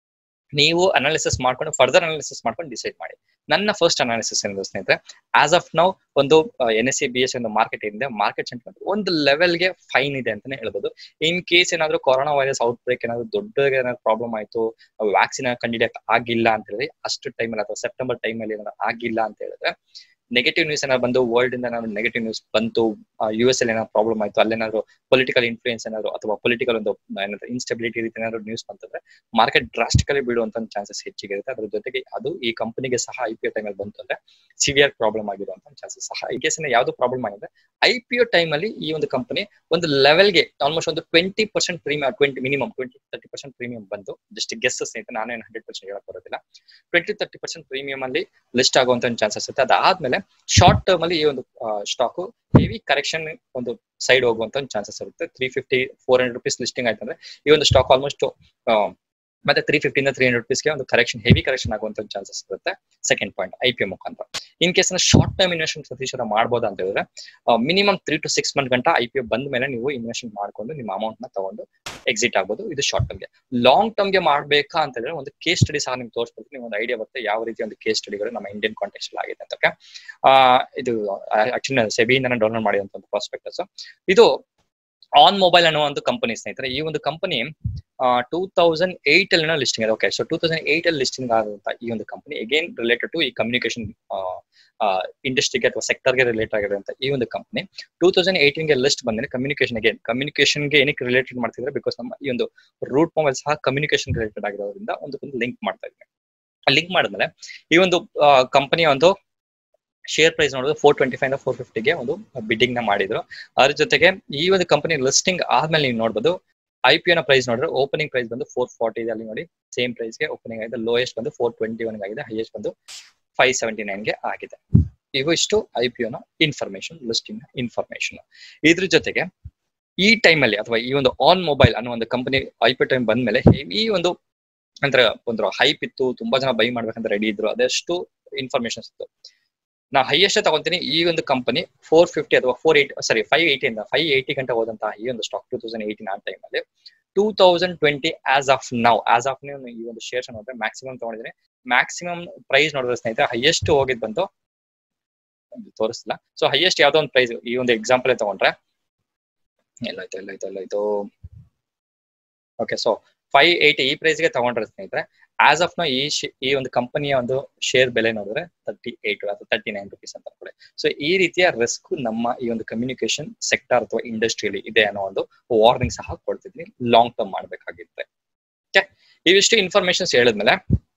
ನೀವು ಅನಾಲಿಸಿಸ್ ಮಾಡ್ಕೊಂಡು ಫರ್ದರ್ ಅನಾಲಿಸಿಸ್ ಮಾಡ್ಕೊಂಡು ಡಿಸೈಡ್ ಮಾಡಿ ನನ್ನ ಫಸ್ಟ್ ಅನಾಲಿಸಿಸ್ ಏನಿದೆ ಸ್ನೇಹಿತರೆ ಆಸ್ ಆಫ್ ನೌ ಒಂದು N S C B S ಒಂದು ಮಾರ್ಕೆಟ್ ಏನಿದೆ ಮಾರ್ಕೆಟ್ ಸೆಂಟಿಮೆಂಟ್ ಒಂದು ಲೆವೆಲ್ಗೆ ಫೈನ್ ಇದೆ ಅಂತಾನೆ ಹೇಳ್ಬೋದು ಇನ್ ಕೇಸ್ ಏನಾದ್ರು ಕೊರೋನಾ ವೈರಸ್ ಔಟ್ ಬ್ರೇಕ್ ಏನಾದ್ರು ದೊಡ್ಡ ಏನಾದ್ರು ಪ್ರಾಬ್ಲಮ್ ಆಯ್ತು ವ್ಯಾಕ್ಸಿನ್ ಕಂಡಿಡಿಯಕ್ ಆಗಿಲ್ಲ ಅಂತ ಹೇಳಿದ್ರೆ ಅಷ್ಟು ಟೈಮಲ್ಲಿ ಅಥವಾ ಸೆಪ್ಟೆಂಬರ್ ಟೈಮಲ್ಲಿ ಏನಾದ್ರು ಆಗಿಲ್ಲ ಅಂತ ಹೇಳಿದ್ರೆ ನೆಗೆಟಿವ್ ನ್ಯೂಸ್ ಏನಾದ್ರು ಬಂದು ವರ್ಲ್ಡ್ ಇಂದ ಏನಾದ್ರು ನೆಗೆಟಿವ್ ನ್ಯೂಸ್ ಬಂತು ಯು ಎಸ್ ಅಲ್ಲಿ ಏನಾದ್ರು ಪ್ರಾಬ್ಲಮ್ ಆಯ್ತು ಅಲ್ಲೇನಾದ್ರು ಪೊಲಿಟಿಕಲ್ ಇನ್ಫ್ಲೂಯೆನ್ಸ್ ಏನಾದ್ರು ಅಥವಾ ಪೊಲಿಟಿಕಲ್ ಒಂದು ಏನಾದ್ರು ಇನ್ಸ್ಟೆಬಿಲಿಟಿ ರೀತಿ ಏನಾದ್ರು ನ್ಯೂಸ್ ಬಂತಂದ್ರೆ ಮಾರ್ಕೆಟ್ ಡ್ರಾಸ್ಟಿಕಲಿ ಬೀಳುವಂತ ಚಾನ್ಸಸ್ ಹೆಚ್ಚಿಗೆ ಇರುತ್ತೆ ಅದ್ರ ಜೊತೆಗೆ ಅದು ಈ ಕಂಪನಿಗೆ ಸಹ ಐ ಪಿ ಒ ಟೈಮಲ್ಲಿ ಬಂತು ಅಂದ್ರೆ ಸಿವಿಯರ್ ಪ್ರಾಬ್ಲಮ್ ಆಗಿರುವಂತ ಚಾನ್ಸಸ್ ಸಹ ಈ ಕೇಸಿನ ಯಾವ್ದು ಪ್ರಾಬ್ಲಮ್ ಆಗಿದೆ ಐ ಪಿ ಒ ಟೈಮ್ ಅಲ್ಲಿ ಈ ಒಂದು ಕಂಪನಿ ಒಂದು ಲೆವೆಲ್ಗೆ ಆಲ್ಮೋಸ್ಟ್ ಒಂದು twenty percent premium twenty minimum twenty thirty percent premium ಬಂದು ಜಸ್ಟ್ ಗೆಸ್ ಸ್ನೇಹಿತರೆ ನಾನೇನು ಹಂಡ್ರೆಡ್ ಪರ್ಸೆಂಟ್ ಹೇಳಕ್ ಬರೋದಿಲ್ಲ ಟ್ವೆಂಟಿ ತರ್ಟಿ ಪರ್ಸೆಂಟ್ ಪ್ರೀಮಿಯಂ ಅಲ್ಲಿ ಲಿಸ್ಟ್ ಆಗುವಂತ ಒಂದು ಚಾನ್ಸಸ್ ಇರುತ್ತೆ ಅದಾದ್ಮೇಲೆ ಶಾರ್ಟ್ ಟರ್ಮ್ ಅಲ್ಲಿ ಈ ಒಂದು ಸ್ಟಾಕ್ ಹೆವಿ ಕರೆಕ್ಷನ್ ಒಂದು ಸೈಡ್ ಹೋಗುವಂತ ಒಂದು ಚಾನ್ಸಸ್ ಇರುತ್ತೆ three fifty four hundred rupees listing ಆಯ್ತಂದ್ರೆ ಈ ಒಂದು ಸ್ಟಾಕ್ ಆಲ್ಮೋಸ್ಟ್ ಮತ್ತೆ ತ್ರೀ ಫಿಫ್ಟಿಂದ ತ್ರೀ ಹಂಡ್ರೆಡ್ ರುಪೀಸ್ಗೆ ಒಂದು ಕರೆಕ್ಷನ್ ಹೆವಿ ಕರೆಕ್ಷನ್ ಆಗುವಂತ ಚಾನ್ಸಸ್ ಇರುತ್ತೆ second point I P M ಮುಖಾಂತರ in case short term investment ಸತೀಶ್ವರ ಮಾಡ್ಬೋದಾ ಅಂತ ಹೇಳಿದ್ರೆ minimum three to six month ಗಂಟ ಐ ಪಿ ಬಂದ ಮೇಲೆ ನೀವು ಇನ್ವೆಸ್ಟ್ಮೆಂಟ್ ಮಾಡ್ಕೊಂಡು ನಿಮ್ಮ ಅಮೌಂಟ್ ನ ತಗೊಂಡು ಎಕ್ಸಿಟ್ ಆಗ್ಬೋದು ಇದು ಶಾರ್ಟ್ ಟರ್ಮ್ಗೆ ಲಾಂಗ್ ಟರ್ಮ್ಗೆ ಮಾಡ್ಬೇಕಾ ಅಂತ ಹೇಳಿದ್ರೆ ಒಂದು ಕೇಸ್ ಸ್ಟಡಿ ಸಹ ನಿಮ್ಗೆ ತೋರಿಸ್ಬೋದು ನಿಮ್ಗೆ ಒಂದು ಐಡಿಯಾ ಬರುತ್ತೆ ಯಾವ ರೀತಿ ಒಂದು ಕೇಸ್ ಸ್ಟಡಿಗಳು ನಮ್ಮ ಇಂಡಿಯನ್ ಕಾಂಟೆಕ್ಸ್ಟ್ ಆಗಿದೆ ಅಂತ ಓಕೆ ಇದು ಆಕ್ಚುಲಿ ಸೆಬಿಯಿಂದ ಡೌನ್ಲೋಡ್ ಮಾಡಿದಂತ ಒಂದು ಪ್ರಾಸ್ಪೆಕ್ಟಸ್ ಇದು ಆನ್ ಮೊಬೈಲ್ ಅನ್ನೋ ಒಂದು ಕಂಪನಿ ಸ್ನೇಹಿತರೆ ಈ ಒಂದು ಕಂಪನಿ ಟೂ ತೌಸಂಡ್ ಏಟ್ ಅಲ್ಲಿ ಲಿಸ್ಟಿಂಗ್ ಇದೆ okay so two thousand eight ಅಲ್ಲಿ ಲಿಸ್ಟಿಂಗ್ ಆದಂತ ಈ ಒಂದು ಕಂಪನಿ ಅಗೇನ್ ರಿಲೇಟೆಡ್ ಟು ಈ ಕಮ್ಯುನಿಕೇಶನ್ ಇಂಡಸ್ಟ್ರಿಗೆ ಅಥವಾ ಸೆಕ್ಟರ್ಗೆ ರಿಲೇಟ್ ಆಗಿರುವಂತ ಈ ಒಂದು ಕಂಪನಿ ಟೂ ತೌಸಂಡ್ ಏಯ್ಟೀನ್ಗೆ ಲಿಸ್ಟ್ ಬಂದ್ರೆ ಕಮ್ಯುನಿಕೇಶನ್ ಅಗೇನ್ ಕಮ್ಯುನಿಕೇಶನ್ಗೆ ಏನಕ್ಕೆ ರಿಲೇಟೆಡ್ ಮಾಡ್ತಿದ್ರೆ ಬಿಕಾಸ್ ನಮ್ಮ ಈ ಒಂದು ರೂಟ್ ಮೊಬೈಲ್ ಸಹ ಕಮ್ಯುನಿಕೇಶನ್ ರಿಲೇಟೆಡ್ ಆಗಿರೋದ್ರಿಂದ ಒಂದು ಒಂದು ಲಿಂಕ್ ಮಾಡ್ತಾ ಇದ್ವಿ ಲಿಂಕ್ ಮಾಡಿದ್ಮೇಲೆ ಈ ಒಂದು ಕಂಪನಿಯ ಒಂದು ಶೇರ್ ಪ್ರೈಸ್ ನೋಡಿದ್ರೆ ಫೋರ್ ಟ್ವೆಂಟಿ ಫೈವ್ ಫೋರ್ ಫಿಫ್ಟಿಗೆ ಒಂದು ಬಿಡ್ಡಿಂಗ್ ನ ಮಾಡಿದ್ರು ಅದ್ರ ಜೊತೆಗೆ ಈ ಒಂದು ಕಂಪನಿ ಲಿಸ್ಟಿಂಗ್ ಆದ್ಮೇಲೆ ನೀವು ನೋಡ್ಬೋದು ಐ ಪಿ ನ ಪ್ರೈಸ್ ನೋಡಿದ್ರೆ ಓಪನಿಂಗ್ ಪ್ರೈಸ್ ಬಂದು ಫೋರ್ ಫಾರ್ಟಿ ಇದೆ ಅಲ್ಲಿ ನೋಡಿ ಸೇಮ್ ಪ್ರೈಸ್ಗೆ ಓಪನಿಂಗ್ ಆಗಿದೆ ಲೋಯೆಸ್ಟ್ ಬಂದು ಫೋರ್ ಟ್ವೆಂಟಿ ಒನ್ ಆಗಿದೆ ಹೈಯೆಸ್ಟ್ ಬಂದು ಫೈವ್ ಸೆವೆಂಟಿ ನೈನ್ಗೆ ಆಗಿದೆ ಇವು ಇಷ್ಟು ಐ ಪಿ ನ ಇನ್ಫಾರ್ಮೇಶನ್ ಲಿಸ್ಟಿಂಗ್ ಇನ್ಫಾರ್ಮೇಶನ್ ಇದ್ರ ಜೊತೆಗೆ ಈ ಟೈಮಲ್ಲಿ ಅಥವಾ ಈ ಒಂದು ಆನ್ ಮೊಬೈಲ್ ಅನ್ನೋ ಒಂದು ಕಂಪನಿ ಐ ಪಿ ಟೈಮ್ ಬಂದ್ಮೇಲೆ ಈ ಒಂದು ಅಂದ್ರೆ ಒಂದು ಹೈಪ್ ಇತ್ತು ತುಂಬಾ ಜನ ಬೈ ಮಾಡ್ಬೇಕಂತ ರೆಡಿ ಇದ್ರು ಅದೆಷ್ಟು ಇನ್ಫಾರ್ಮೇಶನ್ಸ್ ಇತ್ತು ನಾ ಹೈಯೆಸ್ಟ್ ತಗೊಂತೀನಿ ಈ ಒಂದು ಕಂಪನಿ ಫೋರ್ ಫಿಫ್ಟಿ ಅಥವಾ ಫೋರ್ ಏಟ್ ಸಾರಿ ಫೈವ್ ಏಯ್ಟಿಯಿಂದ ಫೈವ್ ಏಯ್ಟಿ ಗಂಟೆ ಹೋದಂತಹ ಈ ಒಂದು ಸ್ಟಾಕ್ ಟೂ ತೌಸಂಡ್ ಏಯ್ಟೀನ್ ಆ ಟೈಮಲ್ಲಿ two thousand twenty as of now as of ನೀವು ಈ ಒಂದು ಶೇರ್ಸ್ ನೋಡಿದ್ರೆ ಮ್ಯಾಕ್ಸಿಮಮ್ ತಗೊಂಡಿದ್ದೀನಿ ಮ್ಯಾಕ್ಸಿಮಮ್ ಪ್ರೈಸ್ ನೋಡಿದ್ರೆ ಸ್ನೇಹಿತರೆ ಹೈಯೆಸ್ಟ್ ಹೋಗಿದ್ ಬಂತು ತೋರಿಸಿಲ್ಲ ಸೊ ಹೈಯೆಸ್ಟ್ ಯಾವ್ದೋ ಒಂದು ಪ್ರೈಸ್ ಈ ಒಂದು ಎಕ್ಸಾಂಪಲ್ ತಗೊಂಡ್ರೆ ಎಲ್ಲಾಯ್ತು ಎಲ್ಲಾಯ್ತು ಎಲ್ಲಾಯ್ತು ಓಕೆ ಸೊ ಫೈವ್ ಏಯ್ಟಿ ಈ ಪ್ರೈಸ್ಗೆ ತಗೊಂಡ್ರೆ ಸ್ನೇಹಿತರೆ ಆಸ್ ಆಫ್ ನೋ ಈ ಶಿ- ಈ ಒಂದು ಕಂಪನಿಯ ಒಂದು ಶೇರ್ ಬೆಲೆ ನೋಡಿದ್ರೆ ತರ್ಟಿ ಏಟ್ ಅಥವಾ ತರ್ಟಿ ನೈನ್ ರುಪೀಸ್ ಅಂತ ಅನ್ಕೊಳ್ಳಿ ಸೊ ಈ ರೀತಿಯ ರಿಸ್ಕ್ ನಮ್ಮ ಈ ಒಂದು ಕಮ್ಯುನಿಕೇಶನ್ ಸೆಕ್ಟರ್ ಅಥವಾ ಇಂಡಸ್ಟ್ರಿಯಲ್ಲಿ ಇದೆ ಅನ್ನೋ ಒಂದು ವಾರ್ನಿಂಗ್ ಸಹ ಕೊಡ್ತಿದ್ವಿ ಲಾಂಗ್ ಟರ್ಮ್ ಮಾಡ್ಬೇಕಾಗಿರುತ್ತೆ ಓಕೆ ಇವಿಷ್ಟು ಇನ್ಫಾರ್ಮೇಶನ್ಸ್ ಹೇಳಿದ್ಮೇಲೆ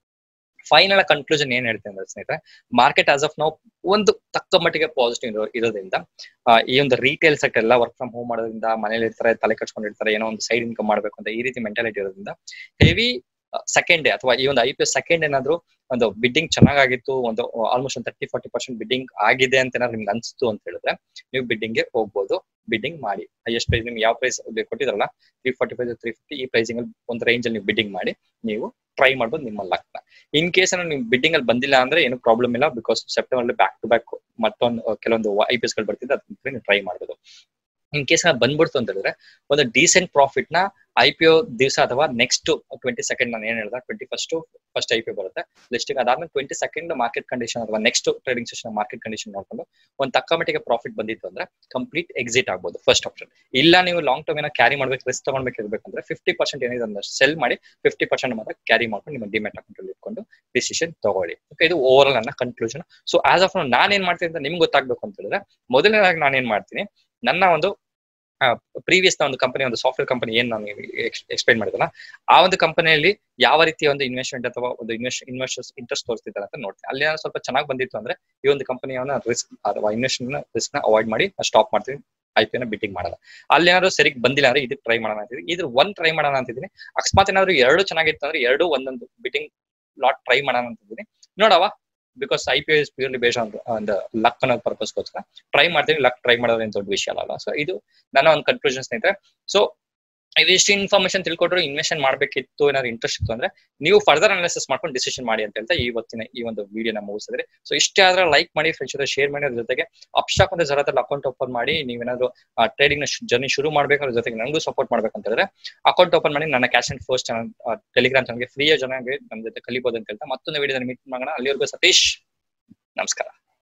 ಫೈನಲ್ ಕನ್ಕ್ಲೂಷನ್ ಏನ್ ಹೇಳ್ತೀನಿ ಅಂದ್ರೆ ಸ್ನೇಹಿತರೆ ಮಾರ್ಕೆಟ್ ಆಸ್ ಆಫ್ ನಾವು ಒಂದು ತಕ್ಕ ಮಟ್ಟಿಗೆ ಪಾಸಿಟಿವ್ ಇರೋದ್ರಿಂದ ಆ, ಈ ಒಂದು ರಿಟೇಲ್ ಸೆಕ್ಟರ್ ಎಲ್ಲ ವರ್ಕ್ ಫ್ರಮ್ ಹೋಮ್ ಮಾಡೋದ್ರಿಂದ ಮನೇಲಿ ಇರ್ತಾರೆ ತಲೆ ಕಟ್ಕೊಂಡಿರ್ತಾರೆ ಏನೋ ಒಂದು ಸೈಡ್ ಇನ್ಕಮ್ ಮಾಡ್ಬೇಕು ಅಂತ ಈ ರೀತಿ ಮೆಂಟಾಲಿಟಿ ಇರೋದ್ರಿಂದ ಹೆವಿ ಸೆಕೆಂಡ್ ಡೇ ಅಥವಾ ಈ ಒಂದು ಐ ಪಿ ಎಸ್ ಸೆಕೆಂಡ್ ಏನಾದ್ರು ಒಂದು ಬಿಡ್ಡಿಂಗ್ ಚೆನ್ನಾಗಿತ್ತು ಒಂದು ಆಲ್ಮೋಸ್ಟ್ ಒಂದು ತರ್ಟಿ ಫಾರ್ಟಿ ಪರ್ಸೆಂಟ್ ಬಿಡ್ಡಿಂಗ್ ಆಗಿದೆ ಅಂತ ಏನಾದ್ರು ನಿಮ್ಗೆ ಅನ್ಸ್ತು ಅಂತ ಹೇಳಿದ್ರೆ ನೀವು bidding ಗೆ ಹೋಗ್ಬೋದು ಬಿಡ್ಡಿಂಗ್ ಮಾಡಿ ಹೈಯೆಸ್ಟ್ ಪ್ರೈಸ್ ನಿಮ್ಗೆ ಯಾವ ಪ್ರೈಸ್ ಕೊಟ್ಟಿದ್ರಲ್ಲ three forty five three fifty ಈ ಪ್ರೈಸಿಂಗ್ ಅಲ್ಲಿ ಒಂದು ರೇಂಜ್ ಅಲ್ಲಿ ನೀವು ಬಿಡ್ಡಿಂಗ್ ಮಾಡಿ ನೀವು ಟ್ರೈ ಮಾಡ್ಬೋದು ನಿಮ್ಮ ಲಕ್ನ ಇನ್ ಕೇಸ್ ನೀವು ಬಿಡ್ಡಿಂಗ್ ಅಲ್ಲಿ ಬಂದಿಲ್ಲ ಅಂದ್ರೆ ಏನು ಪ್ರಾಬ್ಲಮ್ ಇಲ್ಲ ಬಿಕಾಸ್ ಸೆಪ್ಟೆಂಬರ್ ಅಲ್ಲಿ ಬ್ಯಾಕ್ ಟು ಬ್ಯಾಕ್ ಮತ್ತೊಂದು ಕೆಲವೊಂದು ಐ ಪಿ ಎಸ್ ಗಳು ಬರ್ತಿದೆ ಅದನ್ನ ನೀವು ಟ್ರೈ ಮಾಡ್ಬೋದು ಇನ್ ಕೇಸ್ ಬಂದ್ಬಿಡ್ತು ಅಂತ ಹೇಳಿದ್ರೆ ಒಂದು ಡೀಸೆಂಟ್ ಪ್ರಾಫಿಟ್ ನ ಐ ಪಿ ಒ ದಿವಸ ಅಥವಾ ನೆಕ್ಸ್ಟ್ ಟ್ವೆಂಟಿ ಸೆಕೆಂಡ್ ನಾನು ಏನ್ ಹೇಳ್ದೆ twenty first first I P ಬರುತ್ತೆ ಲಿಸ್ಟಿಂಗ್ ಅದಾದ್ಮೇಲೆ ಟ್ವೆಂಟಿ ಸೆಕೆಂಡ್ ಮಾರ್ಕೆಟ್ ಕಂಡೀಷನ್ ಅಥವಾ next trading session market condition ನೋಡ್ಕೊಂಡು ಒಂದು ತಕ್ಕ ಮಟ್ಟಿಗೆ ಪ್ರಾಫಿಟ್ ಬಂದಿತ್ತು ಅಂದ್ರೆ ಕಂಪ್ಲೀಟ್ ಎಕ್ಸಿಟ್ ಆಗ್ಬೋದು ಫಸ್ಟ್ ಆಪ್ಷನ್ ಇಲ್ಲ ನೀವು ಲಾಂಗ್ ಟರ್ಮ್ ಏನೋ ಕ್ಯಾರಿ ಮಾಡ್ಬೇಕು ರಿಸ್ಕ್ ತಗೊಳ್ಬೇಕಿರ್ಬೇಕಂದ್ರೆ ಫಿಫ್ಟಿ ಪರ್ಸೆಂಟ್ ಏನಿದೆ ಅಂದ್ರೆ ಸೆಲ್ ಮಾಡಿ ಫಿಫ್ಟಿ ಪರ್ಸೆಂಟ್ ಮಾತ್ರ ಕ್ಯಾರಿ ಮಾಡ್ಕೊಂಡು ನಿಮ್ಮ ಡಿಮೆಟ್ ಅಕೌಂಟ್ ಅಲ್ಲಿ ಇಟ್ಕೊಂಡು ಡಿಸಿಷನ್ ತಗೊಳ್ಳಿ ಓಕೆ ಇದು ಓವರ್ ಆಲ್ ನನ್ನ ಕನ್ಕ್ಲೂಷನ್ ಸೊ ಆಸ್ ಆಫ್ ನಾನು ಏನ್ ಮಾಡ್ತೀನಿ ಅಂತ ನಿಮ್ಗೆ ಗೊತ್ತಾಗ್ಬೇಕು ಅಂತ ಹೇಳಿದ್ರೆ ಮೊದಲನೇದಾಗಿ ನಾನು ಏನ್ ಮಾಡ್ತೀನಿ ನನ್ನ ಒಂದು ಪ್ರೀವಿಯಸ್ ಒಂದು ಕಂಪನಿ ಒಂದು ಸಾಫ್ಟ್ವೇರ್ ಕಂಪನಿ ಏನ್ ನಾನು ಎಕ್ಸ್ಪ್ಲೈನ್ ಮಾಡಿದಲ್ಲ ಆ ಒಂದು ಕಂಪನಿಯಲ್ಲಿ ಯಾವ ರೀತಿಯ ಒಂದು ಇನ್ವೆಸ್ಟ್ಮೆಂಟ್ ಅಥವಾ ಒಂದು ಇನ್ವೆಸ್ಟ್ ಇನ್ವೆಸ್ಟರ್ಸ್ ಇಂಟ್ರೆಸ್ಟ್ ತೋರಿಸ್ತಿದ್ದಾರೆ ಅಂತ ನೋಡ್ತೀನಿ ಅಲ್ಲಿ ಏನಾದ್ರು ಸ್ವಲ್ಪ ಚೆನ್ನಾಗಿ ಬಂದಿತ್ತು ಅಂದ್ರೆ ಈ ಒಂದು ಕಂಪನಿಯವನ್ನ ರಿಸ್ಕ್ ಅಥವಾ ಇನ್ವೆಸ್ಟ್ಮೆಂಟ್ ರಿಸ್ಕ್ ನ ಅವಾಯ್ಡ್ ಮಾಡಿ ಸ್ಟಾಪ್ ಮಾಡ್ತೀನಿ ಐ ಪಿ ನ ಬಿಟ್ಟಿಂಗ್ ಮಾಡಲ್ಲ ಅಲ್ಲಿ ಏನಾದ್ರು ಸರಿಗೆ ಬಂದಿಲ್ಲ ಅಂದ್ರೆ ಇದಕ್ಕೆ ಟ್ರೈ ಮಾಡೋಣ ಅಂತಿದ್ದೀನಿ ಇದ್ರ ಒಂದ್ ಟ್ರೈ ಮಾಡೋಣ ಅಂತಿದ್ದೀನಿ ಅಕಸ್ಮಾತ್ ಏನಾದ್ರು ಎರಡು ಚೆನ್ನಾಗಿತ್ತು ಅಂದ್ರೆ ಎರಡು ಒಂದೊಂದು ಬಿಟ್ಟಿಂಗ್ ಲಾಟ್ ಟ್ರೈ ಮಾಡೋಣ ಅಂತಿದ್ದೀನಿ ನೋಡವ because I P S purely base on ಒಂದು ಲಕ್ ಅನ್ನೋ ಪರ್ಪಸ್ಗೋಸ್ಕರ ಟ್ರೈ ಮಾಡ್ತೀನಿ ಲಕ್ ಟ್ರೈ ಮಾಡೋದು ಏನು ದೊಡ್ಡ ವಿಷಯ ಅಲ್ಲ ಸೊ ಇದು ನನ್ನ ಒಂದು ಕನ್ಕ್ಲೂಷನ್ ಸ್ನೇಹಿತರೆ ಸೊ ಇದಿಷ್ಟು ಇನ್ಫಾರ್ಮೇಶನ್ ತಿಳ್ಕೊಟ್ರು ಇನ್ವೆಸ್ಟ್ಮೆಂಟ್ ಮಾಡ್ಬೇಕಿತ್ತು ಏನಾದ್ರು ಇಂಟ್ರೆಸ್ಟ್ ಇತ್ತು ಅಂದ್ರೆ ನೀವು ಫರ್ದರ್ ಅನಾಲಿಸಿಸ್ ಮಾಡ್ಕೊಂಡು ಡಿಸಿಷನ್ ಮಾಡಿ ಅಂತ ಹೇಳ್ತಾ ಇವತ್ತಿನ ಈ ಒಂದು ವಿಡಿಯೋನ ಮುಗಿಸಿದ್ರೆ ಸೊ ಇಷ್ಟೇ ಆದ್ರೆ ಲೈಕ್ ಮಾಡಿ ಫ್ರೆಂಡ್ಸ್ ಜೊತೆ ಶೇರ್ ಮಾಡಿ ಅದ್ರ ಜೊತೆಗೆ ಅಪ್ಸ್ಟಾಕ್ ಒಂದು ಜರದಲ್ಲಿ ಅಕೌಂಟ್ ಓಪನ್ ಮಾಡಿ ನೀವೇನಾದ್ರು ಟ್ರೇಡಿಂಗ್ ನ ಜರ್ನಿ ಶುರು ಮಾಡ್ಬೇಕು ಅದ್ರ ಜೊತೆಗೆ ನನಗೂ ಸಪೋರ್ಟ್ ಮಾಡ್ಬೇಕು ಅಂತ ಹೇಳಿದ್ರೆ ಅಕೌಂಟ್ ಓಪನ್ ಮಾಡಿ ನನ್ನ cash and first channel Telegram ಚಾನಲ್ಗೆ ಫ್ರೀಯ ಚೆನ್ನಾಗಿ ನಮ್ಮ ಜೊತೆ ಕಲಿಬಹುದು ಅಂತ ಹೇಳ್ತಾ ಮತ್ತೊಂದು ವಿಡಿಯೋದಲ್ಲಿ ಮೀಟ್ ಮಾಡೋಣ ಅಲ್ಲಿವರೆಗೂ ಸತೀಶ್ ನಮಸ್ಕಾರ